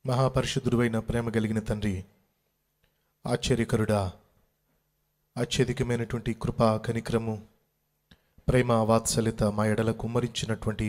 మహాపరిశుద్ధుడైన ప్రేమ కలిగిన తండ్రి ఆశ్చర్యకరుడా అత్యధికమైనటువంటి కృప కనిక్రము ప్రేమ వాత్సల్యత మా ఎడల కుమ్మరించినటువంటి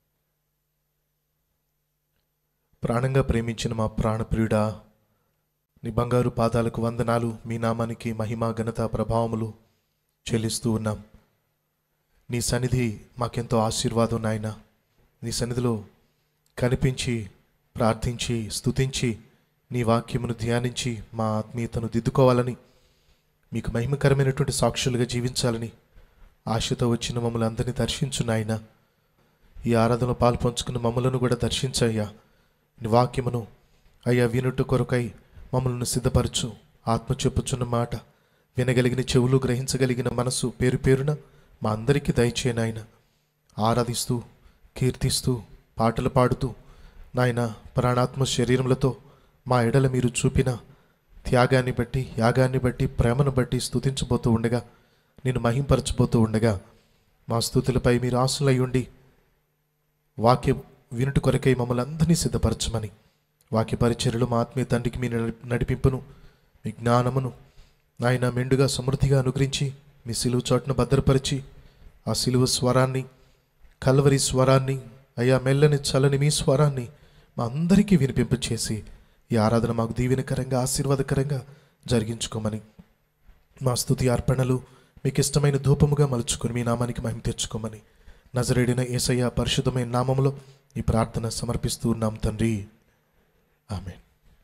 ప్రాణంగా ప్రేమించిన మా ప్రాణప్రియుడా నీ బంగారు పాదాలకు వందనాలు మీ నామానికి మహిమ ఘనత ప్రభావములు చెల్లిస్తూ ఉన్నాం నీ సన్నిధి మాకెంతో ఆశీర్వాదం నాయన నీ సన్నిధిలో కనిపించి ప్రార్థించి స్తుతించి నీ వాక్యమును ధ్యానించి మా ఆత్మీయతను దిద్దుకోవాలని మీకు మహిమకరమైనటువంటి సాక్షులుగా జీవించాలని ఆశతో వచ్చిన మమ్మల్ని అందరినీ దర్శించు నాయన ఈ ఆరాధనలో పాలు పంచుకున్న మమ్మలను కూడా దర్శించయ్యా నీ వాక్యమును అయ్యా వినుట కొరకై మమ్మల్ని సిద్ధపరచు ఆత్మ చెప్పుచున్న మాట వినగలిగిన చెవులు గ్రహించగలిగిన మనసు పేరు పేరున మా అందరికీ దయచేయనాయన ఆరాధిస్తూ కీర్తిస్తూ పాటలు పాడుతూ నాయన ప్రాణాత్మ శరీరములతో మా ఎడల మీరు చూపిన త్యాగాన్ని బట్టి యాగాన్ని బట్టి ప్రేమను బట్టి స్తుతించబోతూ ఉండగా నేను మహింపరచబోతూ ఉండగా మా స్థుతులపై మీరు ఆశలై ఉండి వాక్య వినుటి కొరకై మమ్మల్ని అందరినీ సిద్ధపరచమని వాక్య పరిచర్యలు మా ఆత్మీయ తండ్రికి మీ నడి- నడిపింపును మీ జ్ఞానమును నాయన మెండుగా సమృద్ధిగా అనుగ్రహించి మీ సిలువు చోటును భద్రపరిచి ఆ సిలువ స్వరాన్ని కల్వరి స్వరాన్ని అయ్యా మెల్లని చల్లని మీ స్వరాన్ని మా అందరికీ వినిపింప చేసి ఈ ఆరాధన మాకు దీవెనకరంగా ఆశీర్వాదకరంగా జరిగించుకోమని మా స్తుతి అర్పణలు మీకు ఇష్టమైన ధూపముగా మలుచుకొని మీ నామానికి మహిమ తెచ్చుకోమని నజరేడిన ఏసయ్య పరిశుద్ధమైన నామములో ఈ ప్రార్థన సమర్పిస్తూ ఉన్నాం తండ్రి ఆమె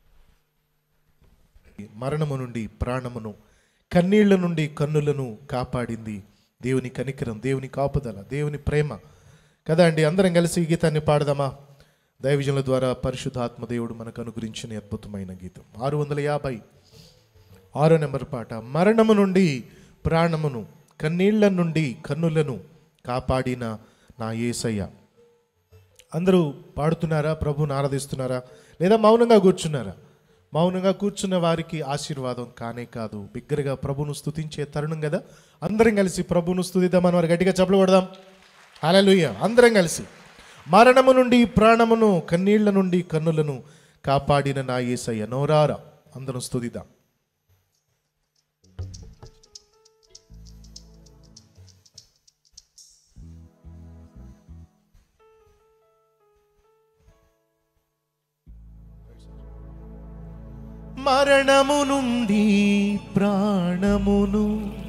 మరణము నుండి ప్రాణమును కన్నీళ్ల నుండి కన్నులను కాపాడింది దేవుని కనికరం దేవుని కాపుదల దేవుని ప్రేమ కదా అండి అందరం కలిసి ఈ గీతాన్ని పాడదామా దైవజనుల ద్వారా పరిశుద్ధాత్మ దేవుడు మనకు అనుగ్రహించిన అద్భుతమైన గీతం ఆరు వందల యాభై ఆరో నెంబర్ పాట మరణము నుండి ప్రాణమును కన్నీళ్ల నుండి కన్నులను కాపాడిన నా యేసయ్య అందరూ పాడుతున్నారా ప్రభుని ఆరాధిస్తున్నారా లేదా మౌనంగా కూర్చున్నారా మౌనంగా కూర్చున్న వారికి ఆశీర్వాదం కానే కాదు బిగ్గరగా ప్రభును స్తుతించే తరుణం కదా అందరం కలిసి ప్రభును స్తుతిద్దామని వారు గట్టిగా చప్పలు కొడదాం అలలుయ్య అందరం కలిసి మరణము నుండి ప్రాణమును కన్నీళ్ల నుండి కన్నులను కాపాడిన నా యేసయ్య నోరారా అందరం స్తుతిద్దాం మరణము నుండి ప్రాణమును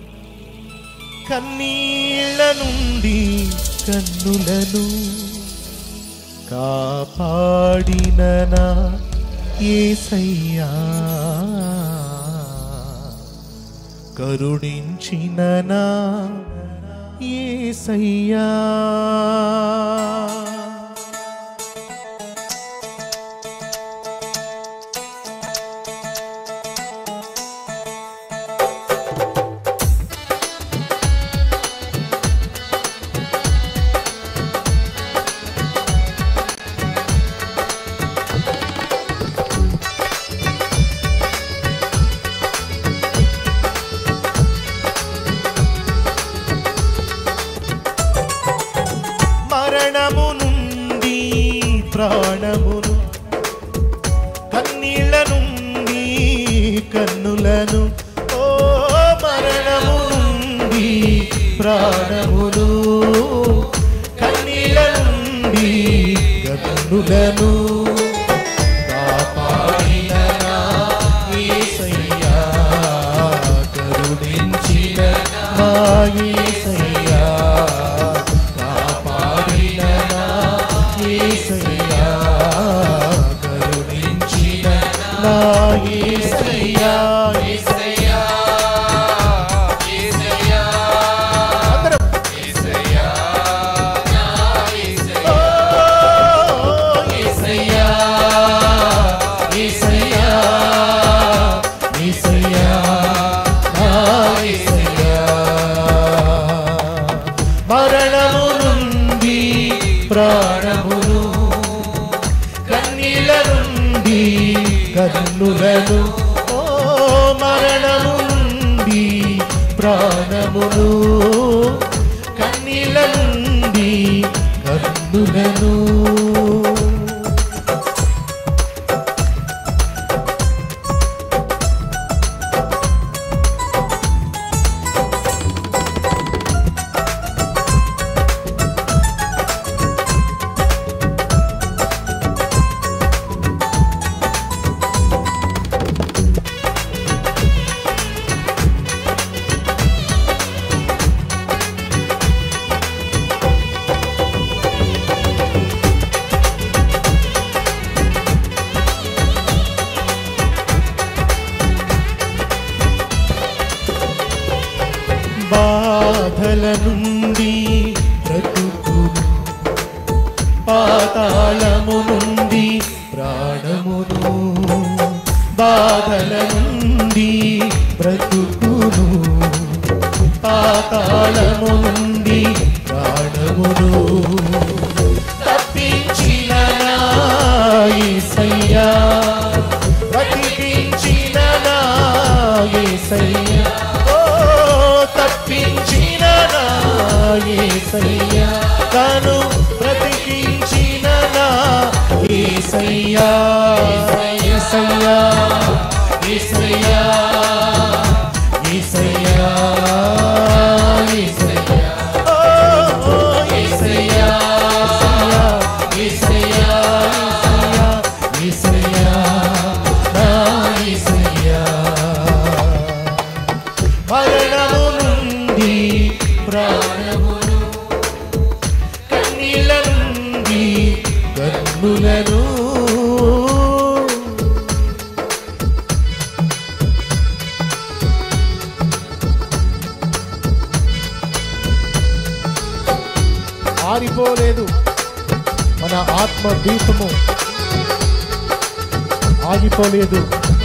కన్నీళ్ళ నుండి కన్నులను కాపాడిన నా యేసయ్యా కరుణించిన నా యేసయ్యా మరణము నుండి ప్రాణమును కన్నీళ్ళ నుండి కన్నులను ఓ మరణము నుండి ప్రాణమును కన్నీళ్ళ నుండి కన్నులను కాపాడిన నా యేసయ్యా, కరుణించిన నా యేసయ్యా, కాపాడిన నా యేసయ్యా, కరుణించిన నా యేసయ్యా, యేసయ్యా. అందరం. ఓ, యేసయ్యా, యేసయ్యా, యేసయ్యా, నా యేసయ్యా. మరణము నుండి ప్రాణమును కన్నీల నుండి కన్నులను ఓ మరణము నుండి ప్రాణమును కన్నీల నుండి కన్నులను బాధల నుండి బ్రతుకును పాతాళము నుండి ప్రాణమును బాధల నుండి బ్రతుకును పాతాళము నుండి ప్రాణమును తప్పించిన నా యేసయ్యా బ్రతికించిన నా యేసయ్యా ఓ తప్పించిన నా యేసయ్యా తాను బ్రతికించిన నా యేసయ్యా యేసయ్యా యేసయ్యా యేసయ్యా యేసయ్యా ఓ యేసయ్యా యేసయ్యా యేసయ్యా నా యేసయ్యా మరణము నుండి ప్రాణమును కన్నీళ్ళ నుండి కన్నులను ఆరిపోలేదు మన ఆత్మ దీపము ఆగిపోలేదు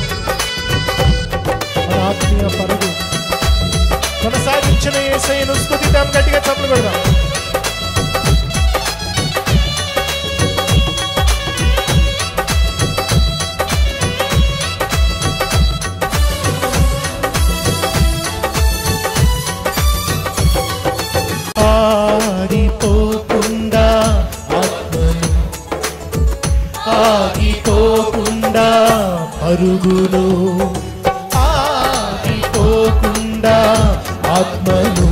మన ఆత్మీయ పరుగు కొనసాగించిన ఏసైను స్థుతిద్దాం గట్టిగా చప్పలు కొడదాం ఆగిపోకుండా ఆత్మను ఆగిపోకుండా పరుగులు ఆగిపోకుండా ఆత్మను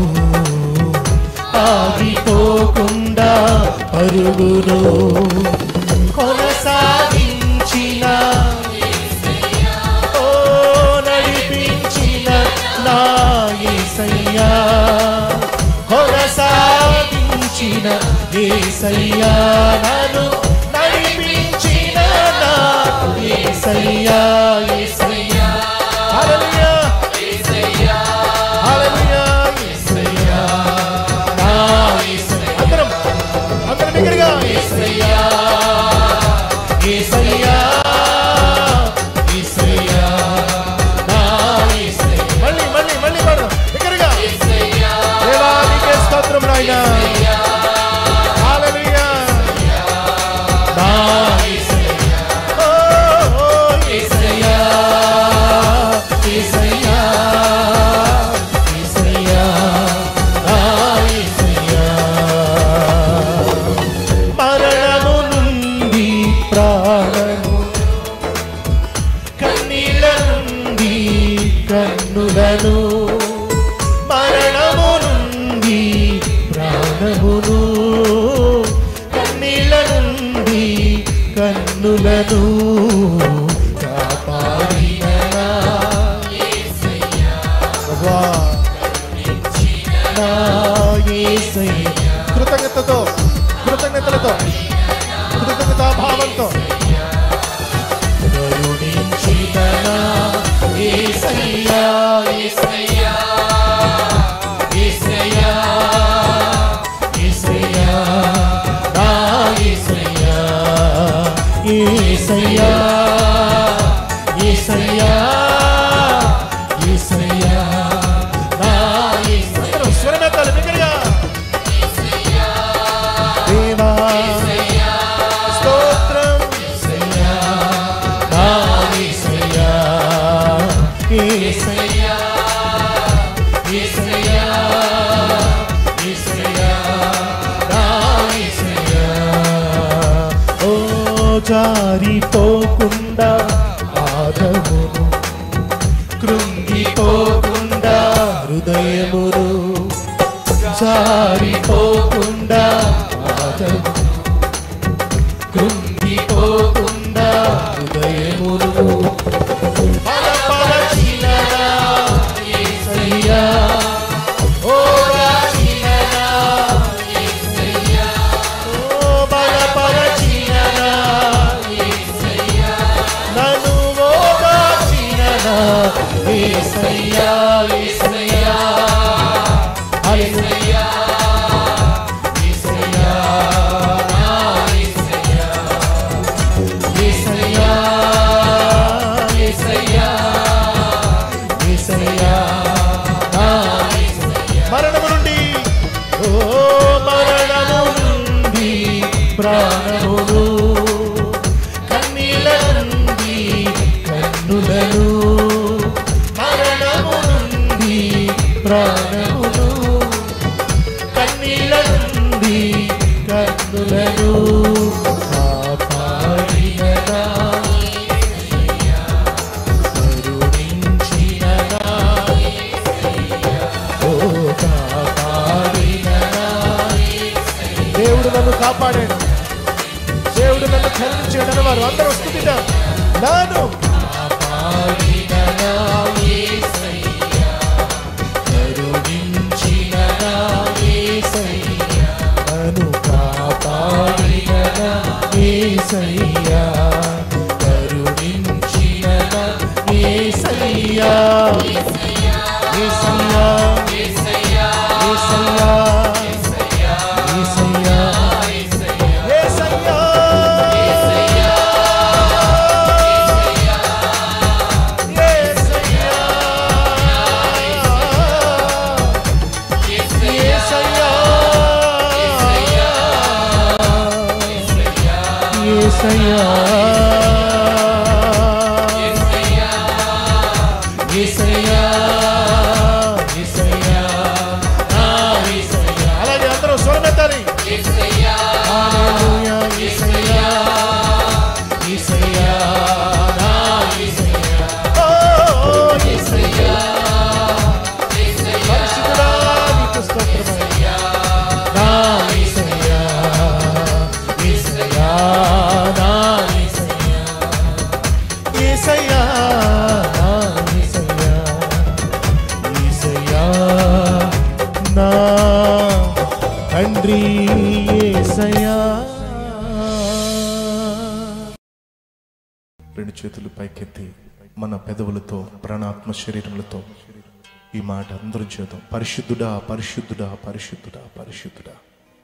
ఆగిపోకుండా పరుగులు కొనసాగించిన ఓ నడిపించిన నా యేసయ్యా కొనసాగించిన యేసయ్యా నన్ను నడిపించిన నా యేసయ్యా యేసయ్యా హల్లెలూయా యేసయ్యా హల్లెలూయా యేసయ్యా నా యేసయ్యా అందరం అందరం దగ్గరగా యేసయ్యా యేసయ్యా యేసయ్యా నా యేసయ్యా మళ్ళీ మళ్ళీ మళ్ళీ పాడదాం దగ్గరగా దేవా నీకే స్తోత్రం నాయనా హల్లెలూయా నా యేసయ్యా ఓ ఓ యేసయ్యా యేసయ్యా యేసయ్యా నా యేసయ్యా మరణము నుండి ప్రాణము కన్నీళ్ళ నుండి కన్నులను మరణము నుండి ప్రాణమును కన్నీళ్ళ నుండి కన్నులను కాపాడిన నా ప్రభువా, నా యేసయ్య. కృతజ్ఞతతో కృతజ్ఞతలతో కృతజ్ఞతా భావంతో కరుణించిన నా యేసయ్యా, యేసయ్యా, యేసయ్యా, యేసయ్యా, నా యేసయ్యా, యేసయ్యా, యేసయ్యా, యేసయ్యా, నా యేసయ్యా. అందరూ స్వరమెత్తాలి బిగ్గరగా. దేవా స్తోత్రం యేసయ్యా, నా యేసయ్యా, యేసయ్యా, యేసయ్యా, యేసయ్యా, నా యేసయ్యా. ఓ జారిపోకుండా పాదమును కృంగిపోకుండా హృదయమును జారిపోకుండా పాదము కృంగిపోకుండా హృదయమును బలపరచిన నా యేసయ్యా, ఓ రాచిన నా యేసయ్యా, ఓ బలపరచిన నా యేసయ్యా, నన్ను ఓదార్చిన నా యేసయ్యా, యేసయ్యా. మరణము నుండి ఓ మరణము నుండి ప్రాణమును కన్నీల నుండి కన్నులను మరణము నుండి ప్రాణమును కన్నీల నుండి కన్నులను కాపాడిన నా కరుణించిన నా ఓ కాపాడిన నా దేవుడు నన్ను కాపాడాడు దేవుడు నన్ను కరుణించాడని వారు అందరూ వస్తుంటారు నాను కాపాడిన నా యేసయ్య, కరుణించిన నా యేసయ్య, నన్ను కాపాడిన నా యేసయ్య, కరుణించిన నా యేసయ్య. యేసయ్య, యేసయ్య, యేసయ్య, యేసయ్య. అలాగే అందరూ స్వరమెత్తాలి హల్లెలూయా, యేసయ్యా, యేసయ్యా, నా యేసయ్యా. ఓ, యేసయ్యా, పరిశుద్ధుడా, నీకు స్తోత్రమయ్యా. నా యేసయ్యా, యేసయ్యా, నా యేసయ్యా. యేసయ్యా, నా యేసయ్యా. యేసయ్యా, నా తండ్రి యేసయ్యా. రెండు చేతులు పైకెత్తి మన పెదవులతో ప్రాణాత్మ శరీరములతో ఈ మాట అందరం చేద్దాం పరిశుద్ధుడా పరిశుద్ధుడా పరిశుద్ధుడా పరిశుద్ధుడా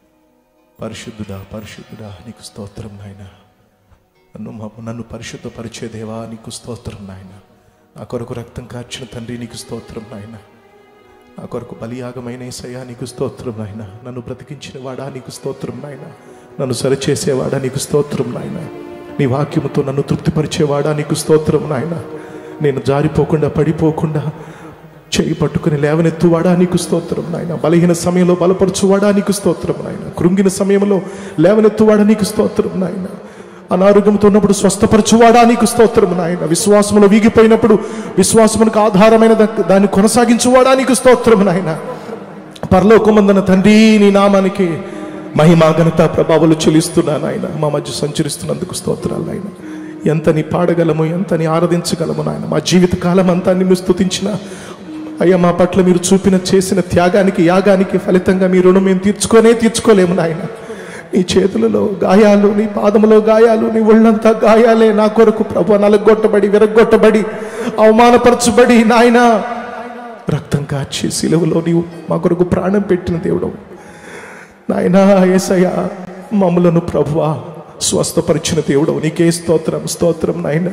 పరిశుద్ధుడా పరిశుద్ధుడా నీకు స్తోత్రం నాయన నన్ను మా- నన్ను పరిశుద్ధపరిచే దేవా నీకు స్తోత్రం నాయన నా కొరకు రక్తం కార్చిన తండ్రి నీకు స్తోత్రం నాయన నా కొరకు బలియాగమైన ఏసయ్యా నీకు స్తోత్రం నాయన నన్ను బ్రతికించిన వాడా నీకు స్తోత్రం నాయన నన్ను సరిచేసేవాడా నీకు స్తోత్రం నాయన నీ వాక్యముతో నన్ను తృప్తిపరిచేవాడా నీకు స్తోత్రం నాయన నేను జారిపోకుండా పడిపోకుండా చేయి పట్టుకుని లేవనెత్తువాడా నీకు స్తోత్రం నాయన బలహీన సమయంలో బలపరచువాడా నీకు స్తోత్రం నాయన కృంగిన సమయంలో లేవనెత్తువాడా నీకు స్తోత్రం నాయన అనారోగ్యంతో ఉన్నప్పుడు స్వస్థపరచువాడా నీకు స్తోత్రం నాయన విశ్వాసములో వీగిపోయినప్పుడు విశ్వాసమునకు ఆధారమైన దా- దాన్ని కొనసాగించువాడా నీకు స్తోత్రం నాయన పరలోకమందన తండ్రి నీ నామానికి మహిమా ఘనత ప్రభావాలు చెల్లిస్తున్నాను ఆయన మా మధ్య సంచరిస్తున్నందుకు స్తోత్రాలు ఆయన ఎంత నీ పాడగలము ఎంత నీ ఆరాధించగలము నాయన మా జీవిత కాలం అంతా నిన్ను స్తుతించిన అయ్యా మా పట్ల మీరు చూపిన చేసిన త్యాగానికి యాగానికి ఫలితంగా మీ రుణం మేము తీర్చుకోనే తీర్చుకోలేము నాయన నీ చేతులలో గాయాలు నీ పాదములో గాయాలు నీ ఒళ్ళంతా గాయాలే నా కొరకు ప్రభు నలగొట్టబడి విరగొట్టబడి అవమానపరచబడి నాయనా రక్తం కాచి సిలువలో నీవు మా కొరకు ప్రాణం పెట్టిన దేవుడు నాయనా ఏసయ్య మమ్మలను ప్రభువా స్వస్థపరిచిన దేవుడు నీకే స్తోత్రం స్తోత్రం నాయన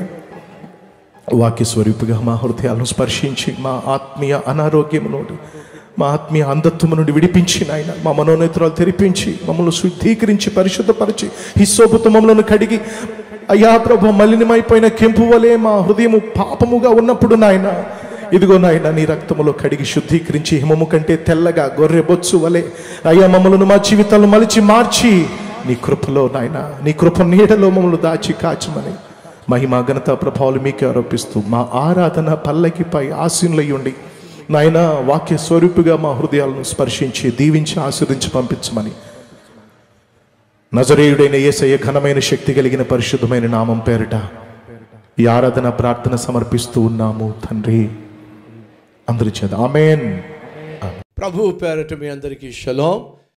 వాక్య స్వరూపుగా మా హృదయాలను స్పర్శించి మా ఆత్మీయ అనారోగ్యము నుండి మా ఆత్మీయ అంధత్వము నుండి విడిపించి నాయన మా మనోనేత్రాలు తెరిపించి మమ్మల్ని శుద్ధీకరించి పరిశుద్ధపరిచి హిస్సోపుతో మమ్మల్ని కడిగి అయ్యా ప్రభు మలినమైపోయిన కెంపు వలె మా హృదయము పాపముగా ఉన్నప్పుడు నాయన ఇదిగో నాయన నీ రక్తములో కడిగి శుద్ధీకరించి హిమము కంటే తెల్లగా గొర్రె బొచ్చు వలె అయ్యా మమ్మలను మా జీవితాలను మలిచి మార్చి నీ కృపలో నాయన నీ కృప నీడలో మమ్మల్ని దాచి కాచమని మహిమా ఘనత ప్రభావాలు మీకే ఆరోపిస్తూ మా ఆరాధన పల్లకిపై ఆశీనులై ఉండి నాయన వాక్య స్వరూపుగా మా హృదయాలను స్పర్శించి దీవించి ఆశీర్దించి పంపించమని నజరేయుడైన యేసయ్య ఘనమైన శక్తి కలిగిన పరిశుద్ధమైన నామం పేరిట ఈ ఆరాధన ప్రార్థన సమర్పిస్తూ ఉన్నాము తండ్రి అందరి చేత ఆమెన్ ప్రభు పేరట మీ అందరికీ షలోం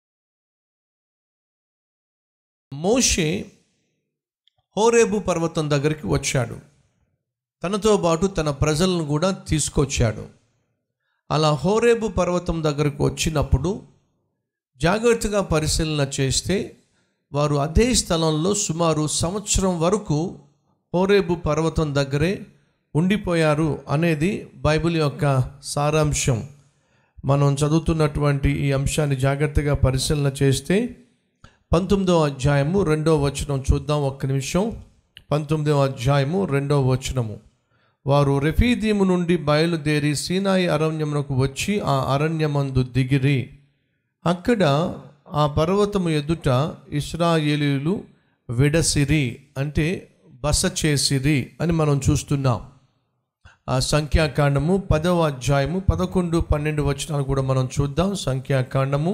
మోషే హోరేబు పర్వతం దగ్గరికి వచ్చాడు తనతో పాటు తన ప్రజలను కూడా తీసుకొచ్చాడు అలా హోరేబు పర్వతం దగ్గరకు వచ్చినప్పుడు జాగ్రత్తగా పరిశీలన చేస్తే వారు అదే స్థలంలో సుమారు సంవత్సరం వరకు హోరేబు పర్వతం దగ్గరే ఉండిపోయారు అనేది బైబిల్ యొక్క సారాంశం మనం చదువుతున్నటువంటి ఈ అంశాన్ని జాగ్రత్తగా పరిశీలన చేస్తే పంతొమ్మిదో అధ్యాయము రెండో వచనం చూద్దాం ఒక్క నిమిషం పంతొమ్మిదో అధ్యాయము రెండో వచనము వారు రెఫీదీము నుండి బయలుదేరి సీనాయి అరణ్యమునకు వచ్చి ఆ అరణ్యమందు దిగిరి అక్కడ ఆ పర్వతము ఎదుట ఇస్రాయేలీలు విడసిరి అంటే బస చేసిరి అని మనం చూస్తున్నాం ఆ సంఖ్యాకాండము పదవ అధ్యాయము పదకొండు పన్నెండు వచనాలు కూడా మనం చూద్దాం సంఖ్యాకాండము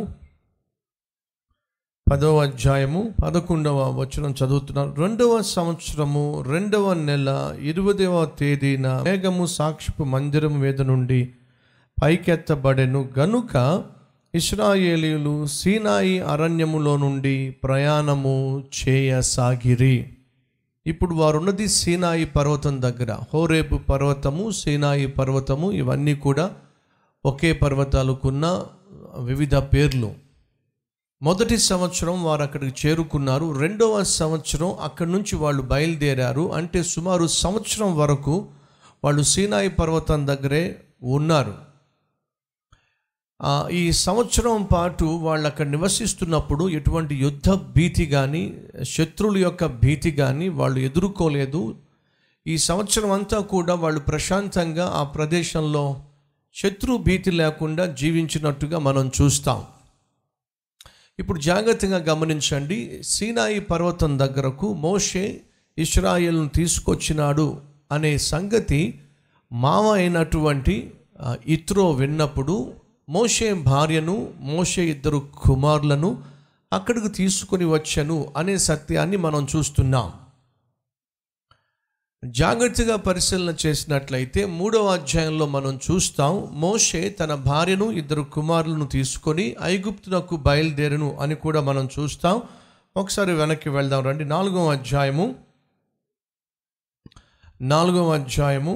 పదవ అధ్యాయము పదకొండవ వచనం చదువుతున్నాం రెండవ సంవత్సరము రెండవ నెల ఇరవదవ తేదీన మేఘము సాక్షిపు మందిరం మీద నుండి పైకెత్తబడెను గనుక ఇస్రాయేలీలు సీనాయి అరణ్యములో నుండి ప్రయాణము చేయసాగిరి ఇప్పుడు వారు ఉన్నది సీనాయి పర్వతం దగ్గర హోరేపు పర్వతము సీనాయి పర్వతము ఇవన్నీ కూడా ఒకే పర్వతాలకున్న వివిధ పేర్లు మొదటి సంవత్సరం వారు అక్కడికి చేరుకున్నారు రెండవ సంవత్సరం అక్కడి నుంచి వాళ్ళు బయలుదేరారు అంటే సుమారు సంవత్సరం వరకు వాళ్ళు సీనాయి పర్వతం దగ్గరే ఉన్నారు ఆ, ఈ సంవత్సరం పాటు వాళ్ళు అక్కడ నివసిస్తున్నప్పుడు ఎటువంటి యుద్ధ భీతి కానీ శత్రువుల యొక్క భీతి కానీ వాళ్ళు ఎదుర్కోలేదు ఈ సంవత్సరం అంతా కూడా వాళ్ళు ప్రశాంతంగా ఆ ప్రదేశంలో శత్రు భీతి లేకుండా జీవించినట్టుగా మనం చూస్తాం ఇప్పుడు జాగ్రత్తగా గమనించండి సీనాయి పర్వతం దగ్గరకు మోషే ఇస్రాయేల్ను తీసుకొచ్చినాడు అనే సంగతి మామ అయినటువంటి ఆ, ఇత్రో విన్నప్పుడు మోషే భార్యను మోషే ఇద్దరు కుమారులను అక్కడికి తీసుకొని వచ్చాను అనే సత్యాన్ని మనం చూస్తున్నాం జాగ్రత్తగా పరిశీలన చేసినట్లయితే మూడవ అధ్యాయంలో మనం చూస్తాం మోషే తన భార్యను ఇద్దరు కుమారులను తీసుకొని ఐగుప్తునకు బయలుదేరను అని కూడా మనం చూస్తాం ఒకసారి వెనక్కి వెళ్దాం రండి నాలుగవ అధ్యాయము నాలుగవ అధ్యాయము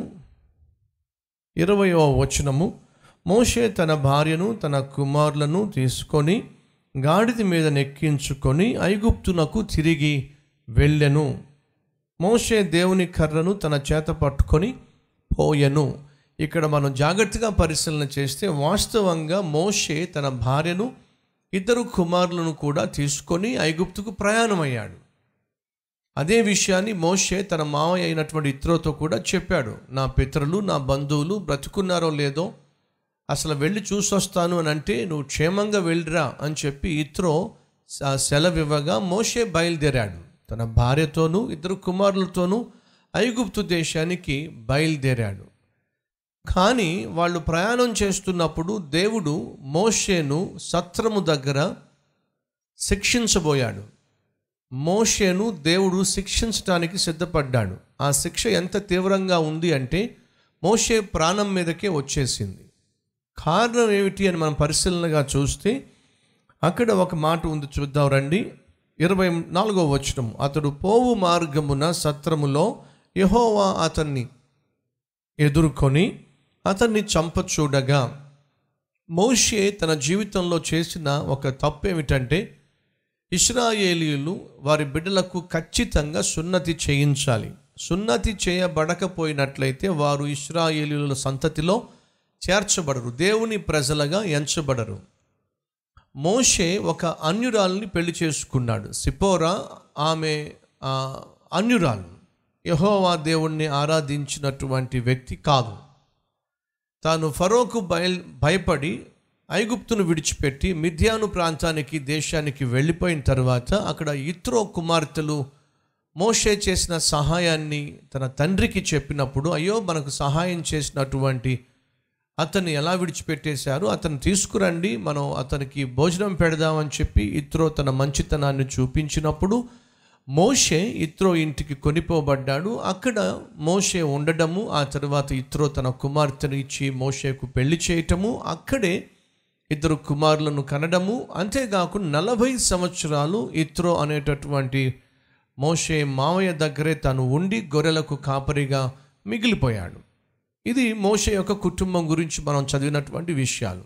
ఇరవయవ వచనము మోషే తన భార్యను తన కుమారులను తీసుకొని గాడిద మీద నెక్కించుకొని ఐగుప్తునకు తిరిగి వెళ్ళెను మోషే దేవుని కర్రను తన చేత పట్టుకొని పోయెను ఇక్కడ మనం జాగ్రత్తగా పరిశీలన చేస్తే వాస్తవంగా మోషే తన భార్యను ఇద్దరు కుమారులను కూడా తీసుకొని ఐగుప్తుకు ప్రయాణమయ్యాడు అదే విషయాన్ని మోషే తన మావయ్య అయినటువంటి ఇత్రోతో కూడా చెప్పాడు నా పితరులు నా బంధువులు బ్రతుకున్నారో లేదో అసలు వెళ్ళి చూసొస్తాను అని అంటే నువ్వు క్షేమంగా వెళ్ళిరా అని చెప్పి ఇత్రో స- సెలవివ్వగా మోషే బయలుదేరాడు తన భార్యతోనూ ఇద్దరు కుమారులతోనూ ఐగుప్తు దేశానికి బయలుదేరాడు కానీ వాళ్ళు ప్రయాణం చేస్తున్నప్పుడు దేవుడు మోషేను సత్రము దగ్గర శిక్షించబోయాడు మోషేను దేవుడు శిక్షించడానికి సిద్ధపడ్డాడు ఆ శిక్ష ఎంత తీవ్రంగా ఉంది అంటే మోషే ప్రాణం మీదకే వచ్చేసింది కారణం ఏమిటి అని మనం పరిశీలనగా చూస్తే అక్కడ ఒక మాట ఉంది చూద్దాం రండి ఇరవై నాలుగో వచనం అతడు పోవు మార్గమున సత్రములో యహోవా అతన్ని ఎదుర్కొని అతన్ని చంప చూడగా మోషే తన జీవితంలో చేసిన ఒక తప్పు ఏమిటంటే ఇస్రాయేలీలు వారి బిడ్డలకు ఖచ్చితంగా సున్నతి చేయించాలి సున్నతి చేయబడకపోయినట్లయితే వారు ఇస్రాయేలీల సంతతిలో చేర్చబడరు దేవుని ప్రజలుగా ఎంచబడరు మోషే ఒక అన్యురాల్ని పెళ్లి చేసుకున్నాడు సిపోరా ఆమె ఆ, అన్యురాలు యహోవా దేవుణ్ణి ఆరాధించినటువంటి వ్యక్తి కాదు తాను ఫరోకు బయల్ భయపడి ఐగుప్తును విడిచిపెట్టి మిథ్యాను ప్రాంతానికి దేశానికి వెళ్ళిపోయిన తర్వాత అక్కడ ఇత్రో కుమార్తెలు మోషే చేసిన సహాయాన్ని తన తండ్రికి చెప్పినప్పుడు అయ్యో మనకు సహాయం చేసినటువంటి అతన్ని ఎలా విడిచిపెట్టేశారు అతను తీసుకురండి మనం అతనికి భోజనం పెడదామని చెప్పి ఇత్రో తన మంచితనాన్ని చూపించినప్పుడు మోషే ఇత్రో ఇంటికి కొనిపోబడ్డాడు అక్కడ మోషే ఉండడము ఆ తర్వాత ఇత్రో తన కుమార్తెను ఇచ్చి మోషేకు పెళ్లి చేయటము అక్కడే ఇద్దరు కుమారులను కనడము అంతేకాకుండా నలభై సంవత్సరాలు ఇత్రో అనేటటువంటి మోషే మావయ్య దగ్గరే తను ఉండి గొర్రెలకు కాపరిగా మిగిలిపోయాడు ఇది మోషే యొక్క కుటుంబం గురించి మనం చదివినటువంటి విషయాలు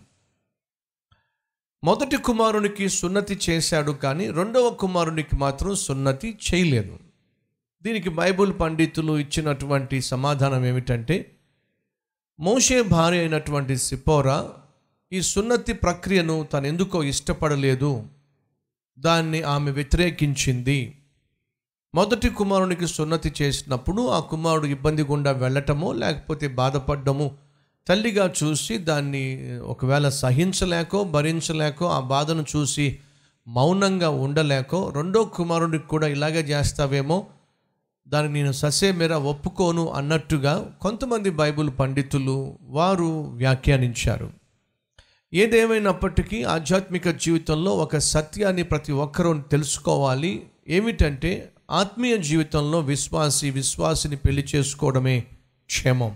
మొదటి కుమారునికి సున్నతి చేశాడు కానీ రెండవ కుమారునికి మాత్రం సున్నతి చేయలేదు దీనికి బైబుల్ పండితులు ఇచ్చినటువంటి సమాధానం ఏమిటంటే మోషే భార్య అయినటువంటి సిపోరా ఈ సున్నతి ప్రక్రియను తను ఎందుకో ఇష్టపడలేదు దాన్ని ఆమె వ్యతిరేకించింది మొదటి కుమారునికి సున్నతి చేసినప్పుడు ఆ కుమారుడు ఇబ్బంది గుండా వెళ్ళటమో లేకపోతే బాధపడ్డము తల్లిగా చూసి దాన్ని ఒకవేళ సహించలేకో భరించలేకో ఆ బాధను చూసి మౌనంగా ఉండలేకో రెండో కుమారుడికి కూడా ఇలాగే చేస్తావేమో దాన్ని నేను ససేమెర ఒప్పుకోను అన్నట్టుగా కొంతమంది బైబిల్ పండితులు వారు వ్యాఖ్యానించారు ఏదేమైనప్పటికీ ఆధ్యాత్మిక జీవితంలో ఒక సత్యాన్ని ప్రతి ఒక్కరూ తెలుసుకోవాలి ఏమిటంటే ఆత్మీయ జీవితంలో విశ్వాసి విశ్వాసిని పెళ్లి చేసుకోవడమే క్షేమం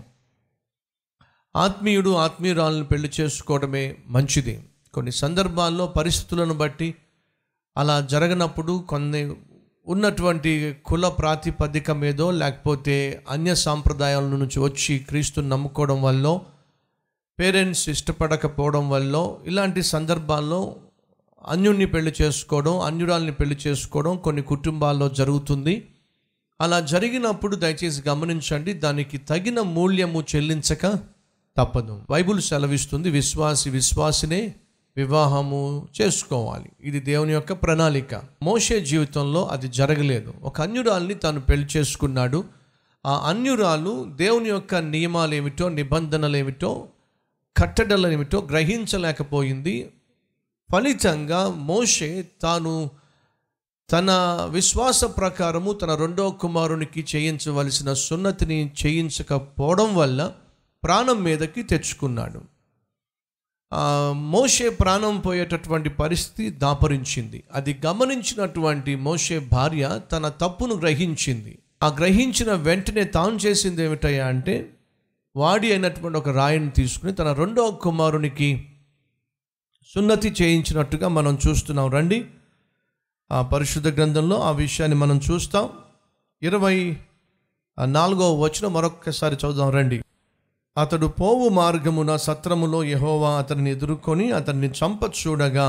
ఆత్మీయుడు ఆత్మీయురాలను పెళ్లి చేసుకోవడమే మంచిది కొన్ని సందర్భాల్లో పరిస్థితులను బట్టి అలా జరగనప్పుడు కొన్ని ఉన్నటువంటి కుల ప్రాతిపదిక మీదో లేకపోతే అన్య సాంప్రదాయాల నుంచి వచ్చి క్రీస్తుని నమ్ముకోవడం వల్ల పేరెంట్స్ ఇష్టపడకపోవడం వల్ల ఇలాంటి సందర్భాల్లో అన్యుణ్ణి పెళ్లి చేసుకోవడం అన్యురాల్ని పెళ్లి చేసుకోవడం కొన్ని కుటుంబాల్లో జరుగుతుంది అలా జరిగినప్పుడు దయచేసి గమనించండి దానికి తగిన మూల్యము చెల్లించక తప్పదు బైబుల్ సెలవిస్తుంది విశ్వాసి విశ్వాసినే వివాహము చేసుకోవాలి ఇది దేవుని యొక్క ప్రణాళిక మోషే జీవితంలో అది జరగలేదు ఒక అన్యురాల్ని తాను పెళ్లి చేసుకున్నాడు ఆ అన్యురాలు దేవుని యొక్క నియమాలు ఏమిటో నిబంధనలు ఏమిటో కట్టడలు ఏమిటో గ్రహించలేకపోయింది ఫలితంగా మోషే తాను తన విశ్వాస ప్రకారము తన రెండో కుమారునికి చేయించవలసిన సున్నతిని చేయించకపోవడం వల్ల ప్రాణం మీదకి తెచ్చుకున్నాడు ఆ, మోషే ప్రాణం పోయేటటువంటి పరిస్థితి దాపరించింది అది గమనించినటువంటి మోషే భార్య తన తప్పును గ్రహించింది ఆ గ్రహించిన వెంటనే తాను చేసింది ఏమిటయ్యా అంటే వాడి అయినటువంటి ఒక రాయిని తీసుకుని తన రెండో కుమారునికి సున్నతి చేయించినట్టుగా మనం చూస్తున్నాం రండి ఆ పరిశుద్ధ గ్రంథంలో ఆ విషయాన్ని మనం చూస్తాం ఇరవై నాలుగో వచ్చిన మరొక్కసారి చదువుదాం రండి అతడు పోవు మార్గమున సత్రములో యెహోవా అతన్ని ఎదుర్కొని అతన్ని చంప చూడగా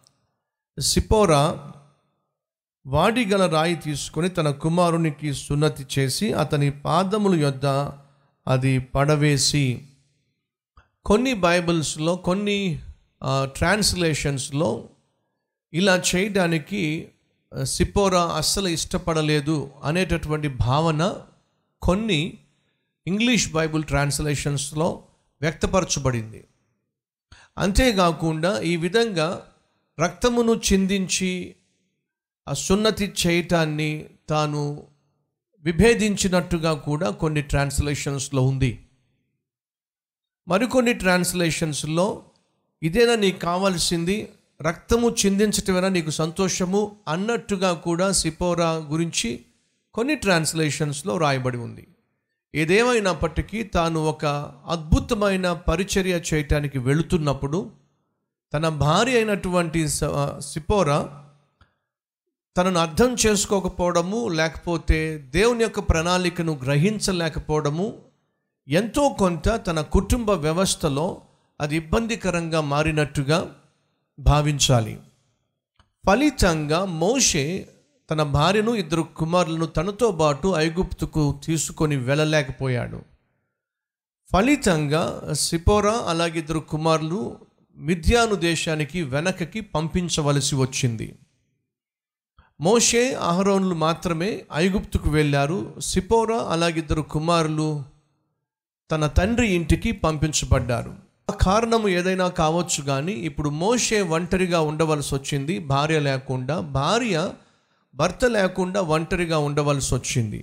సిపోరా వాడిగల రాయి తీసుకొని తన కుమారునికి సున్నతి చేసి అతని పాదముల యొద్ద అది పడవేసి కొన్ని బైబిల్స్లో కొన్ని ట్రాన్స్లేషన్స్లో ఇలా చేయడానికి ఆ, సిపోరా అస్సలు ఇష్టపడలేదు అనేటటువంటి భావన కొన్ని ఇంగ్లీష్ బైబిల్ ట్రాన్స్లేషన్స్లో వ్యక్తపరచబడింది అంతేకాకుండా ఈ విధంగా రక్తమును చిందించి ఆ సున్నతి చేయటాన్ని తాను విభేదించినట్టుగా కూడా కొన్ని ట్రాన్స్లేషన్స్లో ఉంది మరికొన్ని ట్రాన్స్లేషన్స్లో ఇదేనా నీకు కావాల్సింది రక్తము చిందించటమేనా నీకు సంతోషము అన్నట్టుగా కూడా సిపోరా గురించి కొన్ని ట్రాన్స్లేషన్స్లో రాయబడి ఉంది ఏదేమైనప్పటికీ తాను ఒక అద్భుతమైన పరిచర్య చేయటానికి వెళుతున్నప్పుడు తన భార్య అయినటువంటి స- సిపోరా తనను అర్థం చేసుకోకపోవడము లేకపోతే దేవుని యొక్క ప్రణాళికను గ్రహించలేకపోవడము ఎంతో కొంత తన కుటుంబ వ్యవస్థలో అది ఇబ్బందికరంగా మారినట్టుగా భావించాలి ఫలితంగా మోషే తన భార్యను ఇద్దరు కుమారులను తనతో పాటు ఐగుప్తుకు తీసుకొని వెళ్ళలేకపోయాడు ఫలితంగా సిపోరా అలాగే ఇద్దరు కుమారులు మిథ్యాను దేశానికి వెనకకి పంపించవలసి వచ్చింది మోషే అహరోన్లు మాత్రమే ఐగుప్తుకు వెళ్ళారు సిపోరా అలాగే ఇద్దరు కుమారులు తన తండ్రి ఇంటికి పంపించబడ్డారు ఆ కారణము ఏదైనా కావచ్చు కానీ ఇప్పుడు మోషే ఒంటరిగా ఉండవలసి వచ్చింది భార్య లేకుండా భార్య భర్త లేకుండా ఒంటరిగా ఉండవలసి వచ్చింది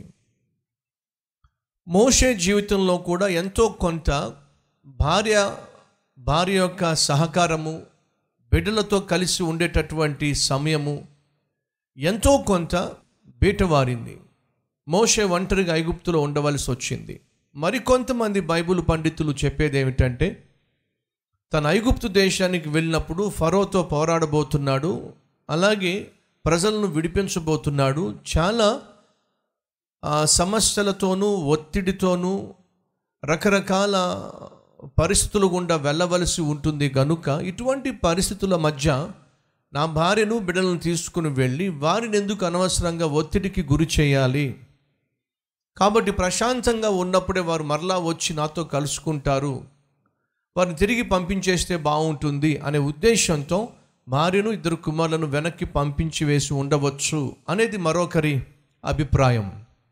మోషే జీవితంలో కూడా ఎంతో కొంత భార్య భార్య యొక్క సహకారము బిడ్డలతో కలిసి ఉండేటటువంటి సమయము ఎంతో కొంత బీటవారింది మోషే ఒంటరిగా ఐగుప్తులో ఉండవలసి వచ్చింది మరికొంతమంది బైబిల్ పండితులు చెప్పేది ఏమిటంటే తన ఐగుప్తు దేశానికి వెళ్ళినప్పుడు ఫరోతో పోరాడబోతున్నాడు అలాగే ప్రజలను విడిపించబోతున్నాడు చాలా ఆ, సమస్యలతోనూ ఒత్తిడితోనూ రకరకాల పరిస్థితులు గుండా వెళ్ళవలసి ఉంటుంది గనుక ఇటువంటి పరిస్థితుల మధ్య నా భార్యను బిడ్డలను తీసుకుని వెళ్ళి వారిని ఎందుకు అనవసరంగా ఒత్తిడికి గురి చేయాలి కాబట్టి ప్రశాంతంగా ఉన్నప్పుడే వారు మరలా వచ్చి నాతో కలుసుకుంటారు వారిని తిరిగి పంపించేస్తే బాగుంటుంది అనే ఉద్దేశంతో భార్యను ఇద్దరు కుమారులను వెనక్కి పంపించి వేసి ఉండవచ్చు అనేది మరొకరి అభిప్రాయం